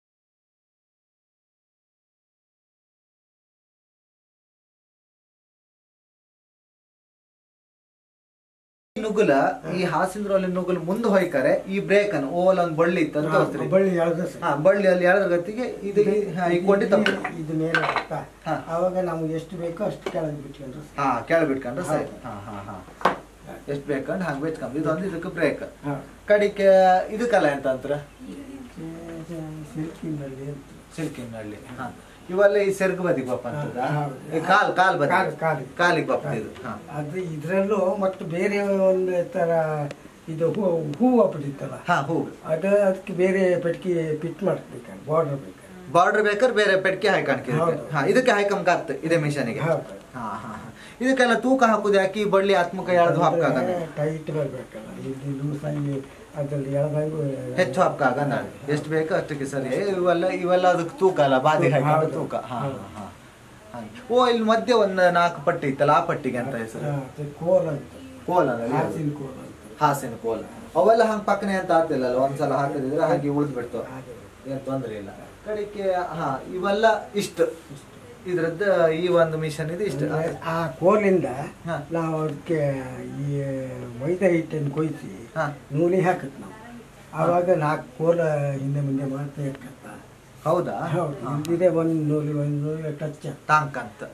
ನುಗ್ಗುಲ ಈ ಹಾಸಿಂದ್ರಲ್ಲಿ ನುಗ್ಗುಲ್ ಮುಂದೆ ಹೋಯ್ಕರೆ ಈ ಬ್ರೇಕ್ ಅನ್ನು ಓಲ್ ಒಂದು ಬಳ್ಳಿ ಇತ್ತು ಅಂತ ತೋರಿಸ್ರಿ ಬಳ್ಳಿ ಎಳೆದ್ರೆ ಸೈ ಹಾ ಬಳ್ಳಿ ಅಲ್ಲಿ ಎಳೆದ್ರ ಗತಿಗೆ ಇದು ಈ- ಹಾ, ಈಗ ಕೊಂಡಿ ತಪ್ಪು ಇದು ಮೇಲೆ ಇರುತ್ತಾ? ಹಾ. ಆವಾಗ ನಮ್ಗೆ ಎಷ್ಟು ಬೇಕೋ ಅಷ್ಟು ಕೆಳಗೆ ಬಿಟ್ಕೊಂಡ್ರೆ ಸಾಕು. ಹಾ ಕೆಳ ಬಿಟ್ಕೊಂಡ್ರೆ ಸರಿ ಹಾ ಹಾ ಹಾ ಎಷ್ಟು ಬೇಕಂಡ್ ಹಂಗೆ ಬಿಟ್ಕೊಂಡ್ ಇದೊಂದು ಇದಕ್ಕೆ ಬ್ರೇಕ್ ಹಾ. ಕಡಿಕೆ ಇದಕ್ಕಲ್ಲ ಎಂತ ಅಂತರ ಸಿಲ್ಕಿನಲ್ಲಿ ಅಂತ. ಸಿಲ್ಕಿನ ಹಳ್ಳಿ ಹಾ ಇವೆಲ್ಲ ಈ ಸೆರ್ಗ್ ಬದಿಗೆ ಬಪ್ಪ ಅಂತದ ಹೌದು. ಈ ಕಾಲ್ ಕಾಲ್ ಬದಿ ಕಾಲ್- ಕಾಲಿಗೆ. ಕಾಲಿಗೆ ಬಪ್ಪ ಇದು ಹಾ ಅದು ಇದರಲ್ಲೂ ಮತ್ತು ಬೇರೆ ಒಂದು ಥರ ಇದು ಹೂ ಹೂವು ಬಿಡಿತ್ತಲ್ಲ ಹಾ ಹೂವು ಅದು ಅದಕ್ಕೆ ಬೇರೆ ಪೆಟ್ಕಿ ಪಿಟ್ ಮಾಡ್ಬೇಕು ಬಾರ್ಡರ್ ಬೇಕು ಬಾರ್ಡರ್ ಬೇಕಾದ್ರೆ ಬೇರೆ ಪೆಟ್ಕೆ ಹಾಕಣಕ್ಕೆ ಹೌದು. ಹಾ ಇದಕ್ಕೆ ಹಾಕಂಕ ಆತ್ ಇದೇ ಮಿಷನ್ಗೆ ಹಾ ಹೌದು ಹಾ ಹಾ ಇದಕ್ಕೆಲ್ಲ ತೂಕ ಹಾಕುದು ಯಾಕೆ ಈ ಬಳ್ಳಿ ಆತ್ಮಕ ಎಳ್ದು ಹಾಕಾಗಲ್ಲ ಟೈಟ್ ಬರಬೇಕಲ್ಲ ಇದು ಲೂಸ್ ಆಗಿ ಅದ್ರಲ್ಲಿ ಎಳ್ದಂಗು ಹೆಚ್ಚು ಹಾಕಾಗಲ್ಲ ಎಷ್ಟು ಬೇಕೋ ಅಷ್ಟಕ್ಕೆ ಸರಿ ಇವೆಲ್ಲ ಇವೆಲ್ಲ ಅದಕ್ಕೆ ತೂಕ ಅಲ್ಲ ಬಾದಿ ಹಾಕಿ ಹೌದು. ತೂಕ ಹಾ ಹೌದು. ಹಾ ಹಾಗೆ. ಓ ಇಲ್ಲಿ ಮಧ್ಯೆ ಒಂದು ನಾಲ್ಕು ಪಟ್ಟಿ ಇತ್ತಲ್ಲ ಆ ಪಟ್ಟಿಗೆ ಅಂತ ಹೆಸರು ಕೋಲ್ ಅಂತ ಕೋಲ ಅಲ್ಲ? ಹಾಸಿನ ಕೋಲ್ ಅಂತ ಹಾಸಿನ ಕೋಲ ಅವೆಲ್ಲ ಹಂಗ ಪಕ್ಕನೆ ಅಂತ ಆಗ್ತಿಲ್ಲ ಒಂದ್ಸಲ ಹಾಕಿದ್ರೆ ಹಾಗೆ ಉಳಿದು ಬಿಡ್ತು ಏನ್ ತೊಂದ್ರೆ ಇಲ್ಲ ಕಡೆಗೆ ಹಾ ಇವೆಲ್ಲ ಇಷ್ಟು ಇದ್ರದ್ದು ಈ ಒಂದು ಮಿಷನ್ ಇದು ಇಷ್ಟು ಅಂದ್ರೆ ಆ ಕೋಲಿಂದ ಹಾ. ನಾವು ಅದಕ್ಕೆ ಈ ಮೈದಾ ಹಿಟ್ಟನ್ನು ಕೊಯ್ಸಿ ಹಾ ನೂಲಿ ಹಾಕತ್ ನಾವು ಆವಾಗ ನಾಲ್ಕು ಕೋಲ ಹಿಂದೆ ಮುಂದೆ ಮಾಡ್ತಾ ಇರ್ಕತ್ತ ಹೌದಾ ಹೌದು ಇಲ್ದಿದೆ ಒಂದು ನೂಲಿ ಒಂದು ನೂಲಿ ಟಚ್ ಟಾಂಕ್ ಅಂತ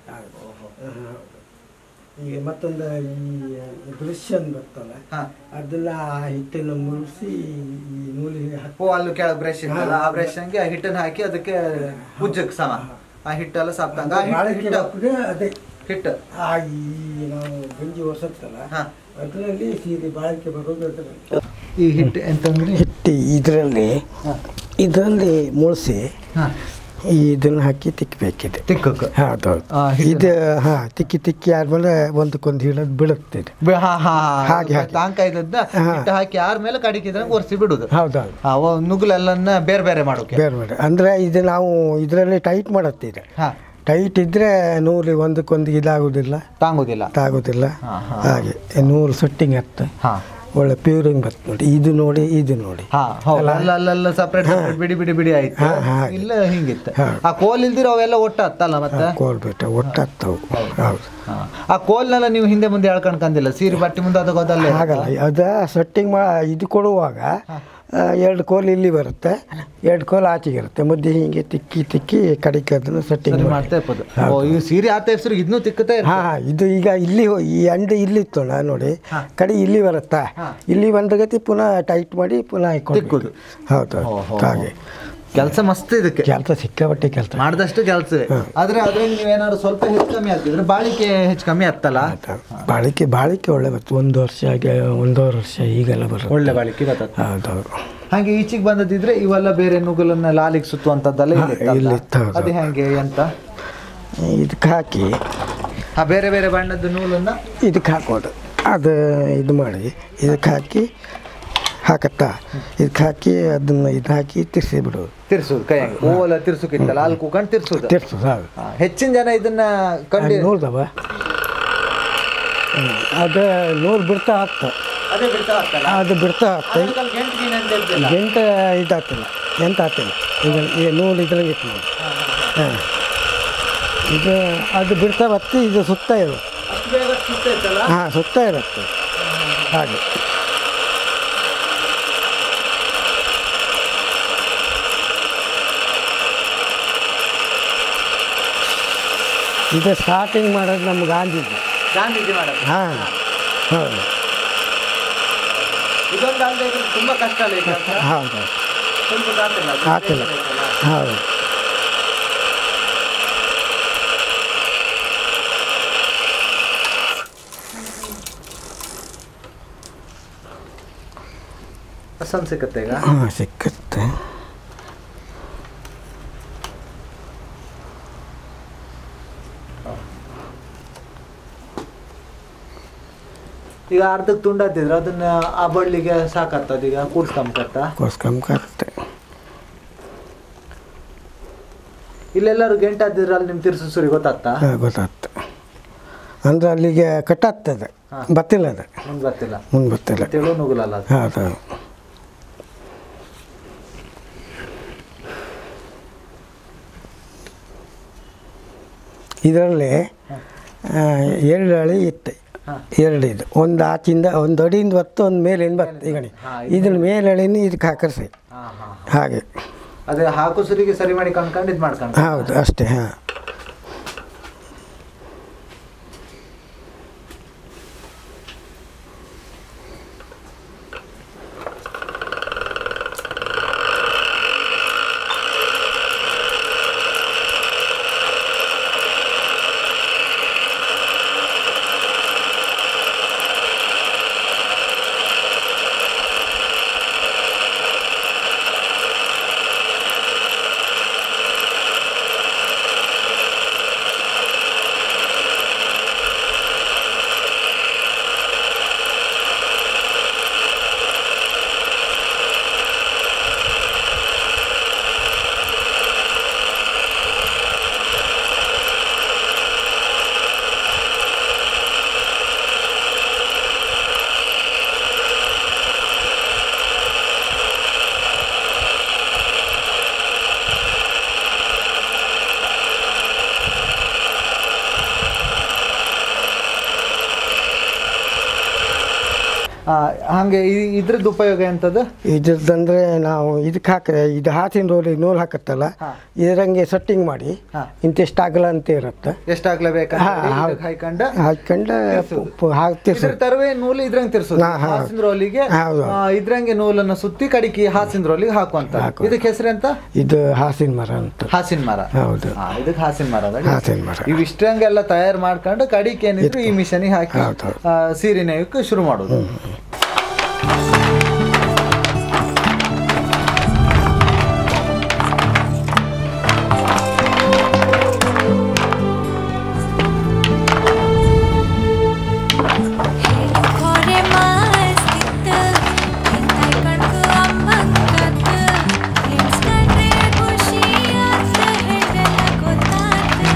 ಈಗ ಮತ್ತೊಂದು ಈ ದೃಶ್ಯ ಬರ್ತಲ್ಲ ಹಾ ಅದನ್ನ ಆ ಹಿಟ್ಟನ್ನು ಮುಳಿಸಿ ಈ ನೂಲಿ ಹಾಕಿ ಓ ಅಲ್ಲಿ ಕೆಳಗೆ ಬ್ರಷ್ ಇತ್ತಲ್ಲ ಆ ಬ್ರಷ್ ಹಂಗೆ ಆ ಹಿಟ್ಟನ್ನ ಹಾಕಿ ಅದಕ್ಕೆ ಉಜ್ಜಕ್ ಸಮ ಆ ಹಿಟ್ಟೆಲ್ಲ ಸಾಪ್ತಂಗ ಆ ಹಿಟ್ಟು- ಬಾಳಿಕೆ ಹಿಟ್ಟು ಬಾಪುಗೆ ಅದೇ ಹಿಟ್ಟು ಆ ಈ ನಾವು ಗಂಜಿ ಹೊಸತ್ತಲ್ಲ ಹಾ ಅದರಲ್ಲಿ ಸೀರೆ ಬಾಳಿಕೆ ಬರೋದು ಅದರಲ್ಲಿ ಈ ಹಿಟ್ಟು ಎಂತಂದ್ರೆ ಹಿಟ್ಟು ಇದರಲ್ಲಿ ಇದರಲ್ಲಿ ಮುಳಿಸಿ ಹಾ ಇದನ್ನು ಹಾಕಿ ತಿಕ್ಕಬೇಕಿದೆ ತಿಕ್ಕಕ್ಕೆ ಹೌದೌದು ಆ, ಹಿಟ್ಟು- ಇದು ಹಾ ತಿಕ್ಕಿ ತಿಕ್ಕಿ ಆದ್ಮೇಲೆ ಒಂದಕ್ಕೊಂದು ಹಿಡಿದು ಬೀಳುತ್ತಿದೆ ಬೆ- ಹಾ ಹಾ ಹಾಗೆ, ಹಾಗೆ. ತಾಂಕ ಇದ್ದದ್ದ ಹಾ. ಹಿಟ್ಟು ಹಾಕಿ ಯಾರ ಮೇಲೆ ಕಡಿಕಿದ್ರೆ ಒರೆಸಿ ಬಿಡುದು ಹೌದೌದು ಆ, ಅವ ನುಗ್ಗಲೆಲ್ಲನ್ನ ಬೇರೆ ಬೇರೆ ಮಾಡೋಕೆ ಬೇರೆ ಬೇರೆ ಅಂದರೆ ಇದು ನಾವು ಇದರಲ್ಲಿ ಟೈಟ್ ಮಾಡುತ್ತಿದೆ ಹಾ ಟೈಟ್ ಇದ್ದರೆ ನೂಲು ಒಂದಕ್ಕೊಂದು ಇದಾಗೋದಿಲ್ಲ ತಾಂಗುದಿಲ್ಲ ತಾಗೋದಿಲ್ಲ ಹಾ, ಹಾ. ಹಾಗೆ ನೂಲು ಸೆಟ್ಟಿಂಗ್ ಹತ್ತೆ ಹಾ ಒಳ್ಳೆ ಪ್ಯೂರಿಂಗ್ ಬರ್ತದೆ ನೋಡಿ ಇದು ನೋಡಿ ಇದು ನೋಡಿ ಹಾ ಹೌದು ಅಲ್ಲ ಅಲ್ಲೆಲ್ಲ ಸಪ್ರೇಟ್ ಬಿಡಿ ಬಿಡಿ ಬಿಡಿ ಆಯ್ತು ಹಾ, ಹಾಗೆ. ಇಲ್ಲ ಹಿಂಗಿತ್ತು ಹಾ. ಆ ಕೋಲ್ ಇಲ್ದಿರ ಅವೆಲ್ಲ ಒಟ್ಟು ಹತ್ತಲ್ಲ ಮತ್ತೆ ಕೋಲ್ ಬಿಟ್ಟು ಒಟ್ಟಾಗ್ತವು ಹೌದು ಹಾ. ಆ ಕೋಲ್ನೆಲ್ಲ ನೀವು ಹಿಂದೆ ಮುಂದೆ ಎಳ್ಕೊಂಡ್ ಕಂದಿಲ್ಲ ಸೀರೆ ಬಟ್ಟೆ ಮುಂದೆ ಅದು ಗೊತ್ತಲ್ಲೇ ಆಗಲ್ಲ ಅದ ಸೆಟ್ಟಿಂಗ್ ಮಾ ಇದು ಕೊಡುವಾಗ ಆ, ಎರಡು ಕೋಲ್ ಇಲ್ಲಿ ಬರುತ್ತೆ ಎರಡು ಕೋಲ್ ಆಚೆಗೆ ಇರುತ್ತೆ ಮುದ್ದೆ ಹೀಗೆ ತಿಕ್ಕಿ ತಿಕ್ಕಿ ಕಡಿಕೆ ಅದನ್ನು ಸೆಟ್ಟಿಂಗ್ ಸರಿ ಮಾಡ್ತಾ ಇರ್ಬೋದು ಓ ಈ ಸೀರೆ ಆತ ಹೆಸರು ಇದನ್ನು ತಿಕ್ಕುತ್ತಾ ಇರ್ತದೆ. ಹಾ ಇದು ಈಗ ಇಲ್ಲಿ ಹೋ- ಈ ಅಂಡೆ ಇಲ್ಲಿ ಇತ್ತು ನಾ ನೋಡಿ ಹಾ. ಕಡೆ ಇಲ್ಲಿ ಬರುತ್ತಾ ಹಾ. ಇಲ್ಲಿ ಬಂದ ಗತಿ ಪುನಃ ಟೈಟ್ ಮಾಡಿ ಪುನಃ ತಿಕ್ಕುದು. ಹಾಕೊಂಡು ಹೌದು ಓ, ಹೋ, ಹಾಗೆ ಕೆಲಸ ಮಸ್ತ್ ಇದಕ್ಕೆ ಕೆಲಸ ಸಿಕ್ಕಾಪಟ್ಟೆ ಕೆಲಸ ಮಾಡ್ದಷ್ಟು ಕೆಲಸವೇ ಆದ್ರೆ ಅದ್ರಲ್ಲಿ ನೀವೇನಾದ್ರು ಸ್ವಲ್ಪ ಹೆಚ್ಚು ಕಮ್ಮಿ ಆಗ್ತಿದ್ರೆ ಬಾಳಿಕೆ ಹೆಚ್ಚು ಕಮ್ಮಿ ಆಗ್ತಲ್ಲ ಬಾಳಿಕೆ ಬಾಳಿಕೆ ಒಳ್ಳೆ ಬರ್ತದೆ ಒಂದು ವರ್ಷ ಆಗಿ ಒಂದೂವರೆ ವರ್ಷ ಈಗೆಲ್ಲ ಬರುತ್ತೆ ಒಳ್ಳೆ ಬಾಳಿಕೆ ಬರ್ತದೆ ಹೌದೌದು ಹಾಗೆ ಈಚೆಗೆ ಬಂದದಿದ್ರೆ ಇವೆಲ್ಲ ಬೇರೆ ನುಗ್ಗಲನ್ನ ಲಾಲಿಗೆ ಸುತ್ತುವಂತದ್ದೆಲ್ಲ ಹಾ, ಇಲ್ಲಿ ಇತ್ತು, ಹೌದು. ಅದು ಹೆಂಗೆ ಎಂತ ಇದಕ್ಕೆ ಹಾಕಿ ಆ ಬೇರೆ ಬೇರೆ ಬಣ್ಣದ ನೂಲನ್ನ ಇದಕ್ಕೆ ಹಾಕೋದು ಅದು ಇದು ಮಾಡಿ ಇದಕ್ಕೆ ಹಾಕಿ ಹಾಕತ್ತಾ ಇದಕ್ಕೆ ಹಾಕಿ ಅದನ್ನು ಇದು ಹಾಕಿ ತಿರ್ಸಿ ಬಿಡೋದು ತಿರ್ಸುದು ಕೈ ಹಂಗೆ ಓಲ ತಿರ್ಸುಕಿತ್ತಲ್ಲ ಅಲ್ಲಿ ಕೂಕೊಂಡು ತಿರ್ಸುದು ತಿರ್ಸೋದು ಹೌದು ಹಾ, ಹೆಚ್ಚಿನ ಜನ ಇದನ್ನ ಕಂಡು ನೋಡ್ದವ ಅದು ನೂರು ಬಿಡ್ತಾ ಹತ್ತ ಅದೇ ಬಿಡ್ತಾ ಹೋಗ್ತಲ್ಲ ಅದು ಬಿಡ್ತಾ ಹತ್ತ ಅದಕ್ಕೊಂದು ಗಂಟು ಗೀನು ಅಂತ ಹೇಳ್ತಿಲ್ಲ. ಎಂಟ ಇದಾಗ್ತಿಲ್ಲ ಎಂತ ಆಗ್ತಿಲ್ಲ ಈಗ ಈ ನೂರು ಇದ್ರಂಗೆ ಇತ್ತು ನೋಡಿ ಹಾಂ ಇದು ಅದು ಬಿಡ್ತಾ ಬತ್ತಿ ಇದು ಸುತ್ತ ಇರೋದು ಅಷ್ಟು ಬೇಗ ಸುತ್ತೈತಲ್ಲ ಹಾಂ ಸುತ್ತ ಇರುತ್ತೆ ಹಾಗೆ ಇದು ಸ್ಟಾರ್ಟಿಂಗ್ ಮಾಡೋದು ನಮ್ಮ ಗಾಂಧೀಜಿ ಗಾಂಧೀಜಿ ಮಾಡೋದು ಹಾಂ ಹೌದು ಇದೊಂದು ಅಲ್ಲದೆ ಇದು ತುಂಬಾ ಕಷ್ಟ ಅಲ್ಲ ಈ ಕೆಲಸ ಹೌದು ಸ್ವಲ್ಪ ಆಗ್ತಿಲ್ಲ ಅದು ಆಗ್ತಿಲ್ಲ. ಬೇಗ ಬೇಕಲ್ಲ. ಹೌದು ಅಸ್ಸಾಂ ಸಿಕ್ಕತ್ತೆ ಈಗ ಹಾಂ ಸಿಕ್ಕತ್ತೆ ಈಗ ಅರ್ಧಕ್ಕೆ ತುಂಡಾತಿದ್ರೆ ಅದನ್ನ ಆ ಬಳ್ಳಿಗೆ ಸಾಕತ್ತದ ಈಗ ಕೂಡ್ಸ್ಕೊಂಬತ್ತ ಕೋಸ್ಕೊಂಬತ್ತೆ ಇಲ್ಲೆಲ್ಲರೂ ಗೆಂಟಾದಿದ್ರೆ ಅಲ್ಲಿ ನಿಮ್ ತಿರ್ಸು ಸುರಿ ಗೊತ್ತಾಗ್ತಾ ಹಾಂ ಗೊತ್ತಾಗ್ತು ಅಂದ್ರೆ ಅಲ್ಲಿಗೆ ಕಟ್ಟಾಗ್ತದೆ ಹಾ. ಬತ್ತಿಲ್ಲ ಅದು ಮುಂದ್ ಗೊತ್ತಿಲ್ಲ ಮುಂದೆ ಬತ್ತಿಲ್ಲ ತೆಳು ನುಗ್ಗಲಲ್ಲ ಅದು ಹೌದು ಹೌದು ಇದರಲ್ಲಿ ಎರಡು ಹಳಿ ಇತ್ತು ಹಾ. ಎರಡು ಇದು ಒಂದು ಆಚಿಂದ ಒಂದು ಅಡಿಯಿಂದ ಬತ್ತು ಒಂದು ಮೇಲಿಂದ ಬತ್ತು ಈಗ ನೋಡಿ. ಹಾ, ಇದನ್ನ ಮೇಲೆ ಹಳಿನ ಇದಕ್ಕೆ ಹಾಕರ್ಸಿ ಹಾ ಹಾ ಹಾಗೆ ಅದೇ ಹಾಕು ಸುರಿಗೆ ಸರಿ ಮಾಡಿ ಕಣ್ಕೊಂಡು ಇದು ಮಾಡ್ಕೊಂಡು ಹೌದು ಅಷ್ಟೇ ಹಾಂ ಆ, ಹಂಗೆ ಈ- ಇದ್ರದ್ದು ಉಪಯೋಗ ಎಂತದ್ದು ಇದ್ರದ್ದಂದ್ರೆ ನಾವು ಇದಕ್ಕೆ ಹಾಕಿದ್ರೆ ಇದು ಹಾಸಿನ ರೋಲಿಗೆ ನೂಲು ಹಾಕತ್ತಲ್ಲ ಹಾ. ಇದರಂಗೆ ಸೆಟ್ಟಿಂಗ್ ಮಾಡಿ ಹಾ. ಇಂತಿಷ್ಟು ಅಗಲ ಅಂತ ಇರುತ್ತೆ ಎಷ್ಟಾಗ್ಲೇಬೇಕಂತ ಹಾ, ಹೌದು. ಹಾಯ್ಕೊಂಡು ಹಾಕೊಂಡು ಇದ್ರ ಹಾಕ್ತಿರ್ಸ ತರವೇ ನೂಲು ಇದ್ರಂಗೆ ತಿರ್ಸೋದು ಹಾ, ಹಾ. ಹಾಸಿನ ರೋಲಿಗೆ ಹೌದು. ಆ, ಇದ್ರಂಗೆ ನೂಲನ್ನು ಸುತ್ತಿ ಕಡಿಕಿ ಹಾಸಿನ ರೋಲಿಗೆ ಹಾಕುವಂತ ಹಾಕುವ. ಇದಕ್ಕೆ ಹೆಸರೆಂತ ಇದು ಹಾಸಿನ ಮರ ಅಂತ ಹಾಸಿನ ಮರ ಹೌದು ಹಾ, ಇದಕ್ಕೆ ಹಾಸಿನ ಮರ ಅದ ಹಾಸಿನ ಮರ ಇವ್ ಇಷ್ಟಂಗೆಲ್ಲ ತಯಾರು ಮಾಡ್ಕೊಂಡು ಕಡಿಕೆ ಏನಿದ್ರು ಈ ಮಿಷನಿಗೆ ಹಾಕಿ ಹೌದು, ಹೌದು. ಆ, ಸೀರೆ ನೇಯಕ್ಕೆ ಶುರು ಮಾಡೋದು ಹೊರೆ ಮಾಸ್ತಿತ್ತು ಎಂತ ಕಣ್ಕು ಅಮ್ಮಂಗತ್ತ ಎಣ್ಸ್ಕೊಂಡ್ರೆ ಖುಷಿ ಅಂತ ಹೇಳ್ದೆಲ್ಲ ಗೊತ್ತಾತು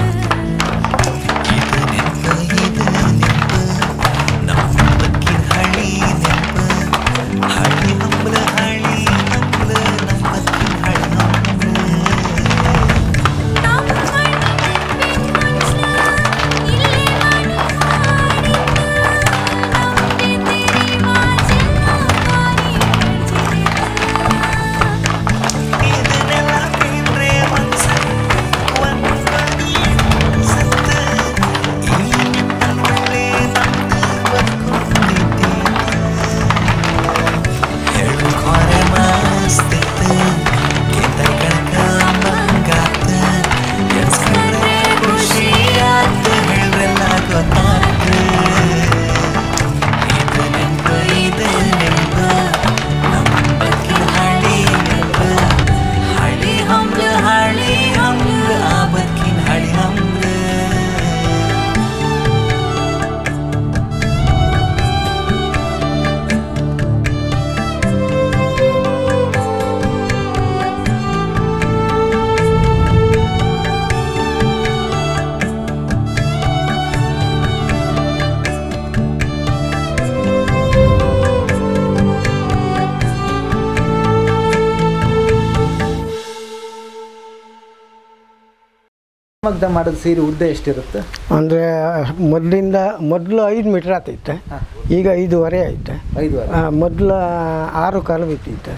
ಮಗ್ದ ಮಾಡೋದು ಸೀರೆ ಉದ್ದ ಎಷ್ಟಿರುತ್ತೆ ಅಂದರೆ ಮೊದಲಿಂದ ಮೊದಲು ಐದು ಮೀಟ್ರ್ ಆತೈತೆ ಹಾ. ಈಗ ಐದೂವರೆ ಐತೆ ಐದುವರೆ ಮೊದಲು ಆರು ಕಾಲು ಬಿತ್ತೈತೆ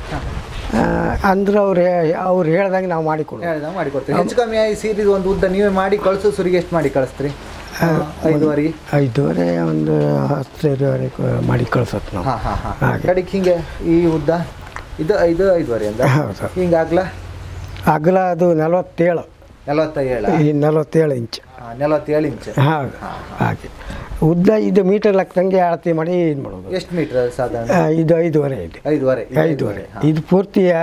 ಅಂದ್ರೆ ಅವ್ರು ಹೇ- ಅವ್ರು ಹೇಳ್ದಂಗೆ ನಾವು ಮಾಡಿಕೊಡ್ತೀವಿ ಹೇಳ್ದಂಗೆ ಮಾಡಿಕೊಡ್ತೀವಿ ಹೆಚ್ಚು ಕಮ್ಮಿ ಆಗಿ ಸೀರಿದು ಒಂದು ಉದ್ದ ನೀವೇ ಮಾಡಿ ಕಳ್ಸೋ ಸುರಿಗೆ ಎಷ್ಟು ಮಾಡಿ ಕಳಿಸ್ತೀರಿ ಐದುವರೆ ಐದೂವರೆ ಒಂದು ಹತ್ತೈದುವರೆ ಮಾಡಿ ಕಳ್ಸತ್ ನಾವು ಹಾ ಹಾ ಹಾ ಹಾಗೆ. ಕಡೆಗೆ ಹಿಂಗೆ ಈ ಉದ್ದ ಇದು ಐದು ಐದುವರೆ ಅಂತ ಹೌದು. ಹಿಂಗಾಗ್ಲ ಅಗಲ ಅದು ನಲವತ್ತೇಳು ನಲವತ್ತೇಳು ಈ ನಲವತ್ತೇಳು ಇಂಚ್ ನಲವತ್ತೇಳು ಇಂಚ್ ಹೌದು ಹಾಗೆ ಉದ್ದ ಇದು ಮೀಟರ್ ಲೆಕ್ಕದಂಗೆ ಅಳತೆ ಮಾಡಿ ಇದು ಮಾಡೋದು ಎಷ್ಟು ಮೀಟರ್ ಸಾಧಾರಣ ಆ, ಇದು ಐದೂವರೆ ಇದೆ ಐದುವರೆ ಇದು ಐದೂವರೆ ಹಾ. ಇದು ಪೂರ್ತಿ ಆ,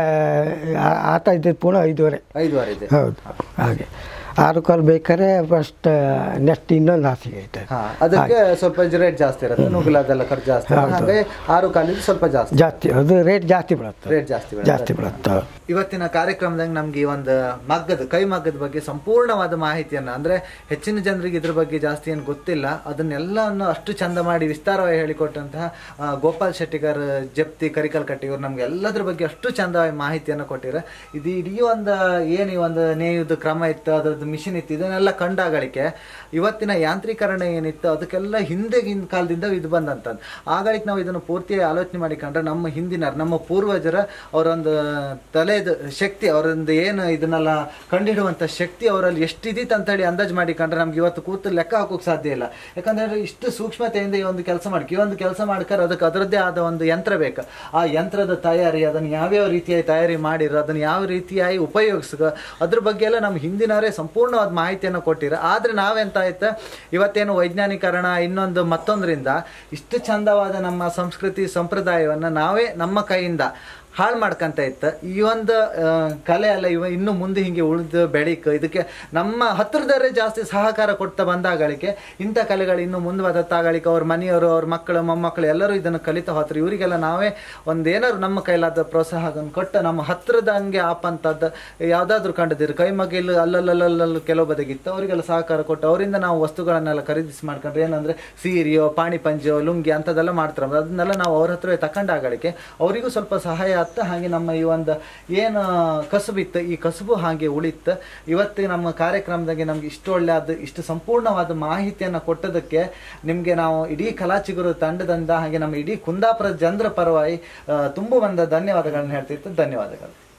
ಆ- ಆತ ಇದ್ದದ್ದು ಪುನಃ ಐದೂವರೆ ಐದುವರೆ ಇದೆ ಹೌದು ಹಾಗೆ ಆರು ಕಾಲು ಬೇಕಾದ್ರೆ ಫಸ್ಟ್ ನೆಕ್ಸ್ಟ್ ಇನ್ನೊಂದು ಹಾಸಿಗೆ ಐತೆ ಹಾ ಅದಕ್ಕೆ ಸ್ವಲ್ಪ ರೇಟ್ ಜಾಸ್ತಿ ಇರುತ್ತೆ ನುಗ್ಗಲ ಅದೆಲ್ಲ ಖರ್ಚು ಜಾಸ್ತಿ ಹೌದು. ಹಾಗೆ ಆರು ಕಾಲಿದ್ದು ಸ್ವಲ್ಪ ಜಾಸ್ತಿ ಜಾಸ್ತಿ ಅದು ರೇಟ್ ಜಾಸ್ತಿ ಬೀಳುತ್ತೆ ರೇಟ್ ಜಾಸ್ತಿ ಬೀಳುತ್ತೆ. ಜಾಸ್ತಿ ಬೀಳುತ್ತೆ ಇವತ್ತಿನ ಕಾರ್ಯಕ್ರಮದಾಗ ನಮ್ಗೆ ಈ ಒಂದು ಮಗ್ಗದ ಕೈ ಮಗ್ಗದ ಬಗ್ಗೆ ಸಂಪೂರ್ಣವಾದ ಮಾಹಿತಿಯನ್ನ ಅಂದ್ರೆ ಹೆಚ್ಚಿನ ಜನರಿಗೆ ಇದ್ರ ಬಗ್ಗೆ ಜಾಸ್ತಿ ಏನು ಗೊತ್ತಿಲ್ಲ ಅದನ್ನೆಲ್ಲವನ್ನು ಅಷ್ಟು ಚಂದ ಮಾಡಿ ವಿಸ್ತಾರವಾಗಿ ಹೇಳಿಕೊಟ್ಟಂತಹ ಆ, ಗೋಪಾಲ್ ಶೆಟ್ಟಿಗರ್ ಜಪ್ತಿ ಕರಿಕಲ್ ಕಟ್ಟಿ ಇವ್ರು ನಮ್ಗೆ ಎಲ್ಲದ್ರ ಬಗ್ಗೆ ಅಷ್ಟು ಚಂದವಾಗಿ ಮಾಹಿತಿಯನ್ನು ಕೊಟ್ಟಿರ ಇದು ಇಡೀ ಒಂದು ಏನು ಈ ಒಂದು ನೇಯುದು ಕ್ರಮ ಇತ್ತು ಅದ್ರದ್ದು ಮಿಷಿನ್ ಇತ್ತು ಇದನ್ನೆಲ್ಲ ಕಂಡಾಗಳಿಕೆ ಇವತ್ತಿನ ಯಾಂತ್ರೀಕರಣ ಏನಿತ್ತು ಅದಕ್ಕೆಲ್ಲ ಹಿಂದೆಗಿನ ಕಾಲದಿಂದ ಇದು ಬಂದಂತದ್ದು ಆಗಳಿಗೆ ನಾವು ಇದನ್ನು ಪೂರ್ತಿ ಆಲೋಚನೆ ಮಾಡಿಕೊಂಡ್ರೆ ನಮ್ಮ ಹಿಂದಿನ ನಮ್ಮ ಪೂರ್ವಜರ ಅವರೊಂದು ತಲೆದು ಶಕ್ತಿ ಅವರೊಂದು ಏನು ಇದನ್ನೆಲ್ಲ ಕಂಡಿಡುವಂಥ ಶಕ್ತಿ ಅವರಲ್ಲಿ ಎಷ್ಟಿದಿತ್ತು ಅಂತೇಳಿ ಅಂದಾಜು ಮಾಡಿಕೊಂಡ್ರೆ ನಮ್ಗೆ ಇವತ್ತು ಕೂತು ಲೆಕ್ಕ ಹಾಕೋಕೆ ಸಾಧ್ಯ ಇಲ್ಲ ಯಾಕಂದ್ರೆ ಇಷ್ಟು ಸೂಕ್ಷ್ಮತೆಯಿಂದ ಈ ಒಂದು ಕೆಲಸ ಮಾಡಿ ಈ ಒಂದು ಕೆಲಸ ಮಾಡ್ಕರೆ ಅದಕ್ಕೆ ಅದರದ್ದೇ ಆದ ಒಂದು ಯಂತ್ರ ಬೇಕು ಆ ಯಂತ್ರದ ತಯಾರಿ ಅದನ್ನು ಯಾವ್ಯಾವ ರೀತಿಯಾಗಿ ತಯಾರಿ ಮಾಡಿರೋ ಅದನ್ನು ಯಾವ ರೀತಿಯಾಗಿ ಉಪಯೋಗಿಸ್ಕ ಅದ್ರ ಬಗ್ಗೆ ಎಲ್ಲ ನಮ್ಮ ಹಿಂದಿನವರೇ ಸಂಪೂರ್ಣವಾದ ಮಾಹಿತಿಯನ್ನು ಕೊಟ್ಟಿರ ಆದ್ರೆ ನಾವೆಂತ ಆಯ್ತು ಇವತ್ತೇನು ವೈಜ್ಞಾನೀಕರಣ ಇನ್ನೊಂದು ಮತ್ತೊಂದರಿಂದ ಇಷ್ಟು ಚಂದವಾದ ನಮ್ಮ ಸಂಸ್ಕೃತಿ ಸಂಪ್ರದಾಯವನ್ನು ನಾವೇ ನಮ್ಮ ಕೈಯಿಂದ ಹಾಳು ಮಾಡ್ಕೊಂತ ಇತ್ತು ಈ ಒಂದು ಆ, ಕಲೆ ಅಲ್ಲ ಇವ ಇನ್ನು ಮುಂದೆ ಹಿಂಗೆ ಉಳಿದು ಬೆಳಿಕ ಇದಕ್ಕೆ ನಮ್ಮ ಹತ್ರದವರೇ ಜಾಸ್ತಿ ಸಹಕಾರ ಕೊಡ್ತಾ ಬಂದಾಗಳಿಕೆ ಇಂಥ ಕಲೆಗಳು ಇನ್ನು ಮುಂದುವರೆತಾಗಳಿಕೆ ಅವ್ರ ಮನೆಯವರು ಅವ್ರ ಮಕ್ಕಳು ಮೊಮ್ಮಕ್ಕಳು ಎಲ್ಲರೂ ಇದನ್ನು ಕಲಿತಾ ಹೋತ್ರು ಇವರಿಗೆಲ್ಲ ನಾವೇ ಒಂದೇನಾದ್ರು ನಮ್ಮ ಕೈಲಾದ ಪ್ರೋತ್ಸಾಹವನ್ನು ಕೊಟ್ಟು ನಮ್ಮ ಹತ್ರದಂಗೆ ಆಪಂಥದ್ದು ಯಾವುದಾದ್ರೂ ಕಂಡದಿರು ಕೈ ಮಗಿಲು ಅಲ್ಲಲ್ಲಲ್ಲಲ್ಲಿ ಕೆಲವು ಬದಿಗಿತ್ತು ಅವರಿಗೆಲ್ಲ ಸಹಕಾರ ಕೊಟ್ಟು ಅವರಿಂದ ನಾವು ವಸ್ತುಗಳನ್ನೆಲ್ಲ ಖರೀದಿಸಿ ಮಾಡ್ಕೊಂಡ್ರೆ ಏನಂದ್ರೆ ಸೀರೆಯೋ ಪಾಣಿ ಪಂಜಿಯೋ ಲುಂಗಿ ಅಂಥದ್ದೆಲ್ಲ ಮಾಡ್ತಾರೆ ಅದನ್ನೆಲ್ಲ ನಾವು ಅವ್ರ ಹತ್ರವೇ ತಕೊಂಡಾಗಳಿಕೆ ಅವರಿಗೂ ಸ್ವಲ್ಪ ಸಹಾಯ ಆತ್ತು ಹಾಗೆ ನಮ್ಮ ಈ ಒಂದು ಏನು ಕಸುಬಿತ್ತು ಈ ಕಸುಬು ಹಾಗೆ ಉಳಿತು ಇವತ್ತು ನಮ್ಮ ಕಾರ್ಯಕ್ರಮದಾಗೆ ನಮ್ಗೆ ಇಷ್ಟು ಒಳ್ಳೆಯದು ಇಷ್ಟು ಸಂಪೂರ್ಣವಾದ ಮಾಹಿತಿಯನ್ನು ಕೊಟ್ಟದಕ್ಕೆ ನಿಮಗೆ ನಾವು ಇಡೀ ಕಲಾಚಿಗುರು ತಂಡದಿಂದ ಹಾಗೆ ನಮ್ಮ ಇಡೀ ಕುಂದಾಪುರ ಜನರ ಪರವಾಗಿ ಆ, ತುಂಬ ಒಂದು ಧನ್ಯವಾದಗಳನ್ನ ಹೇಳ್ತಿತ್ತು ಧನ್ಯವಾದಗಳು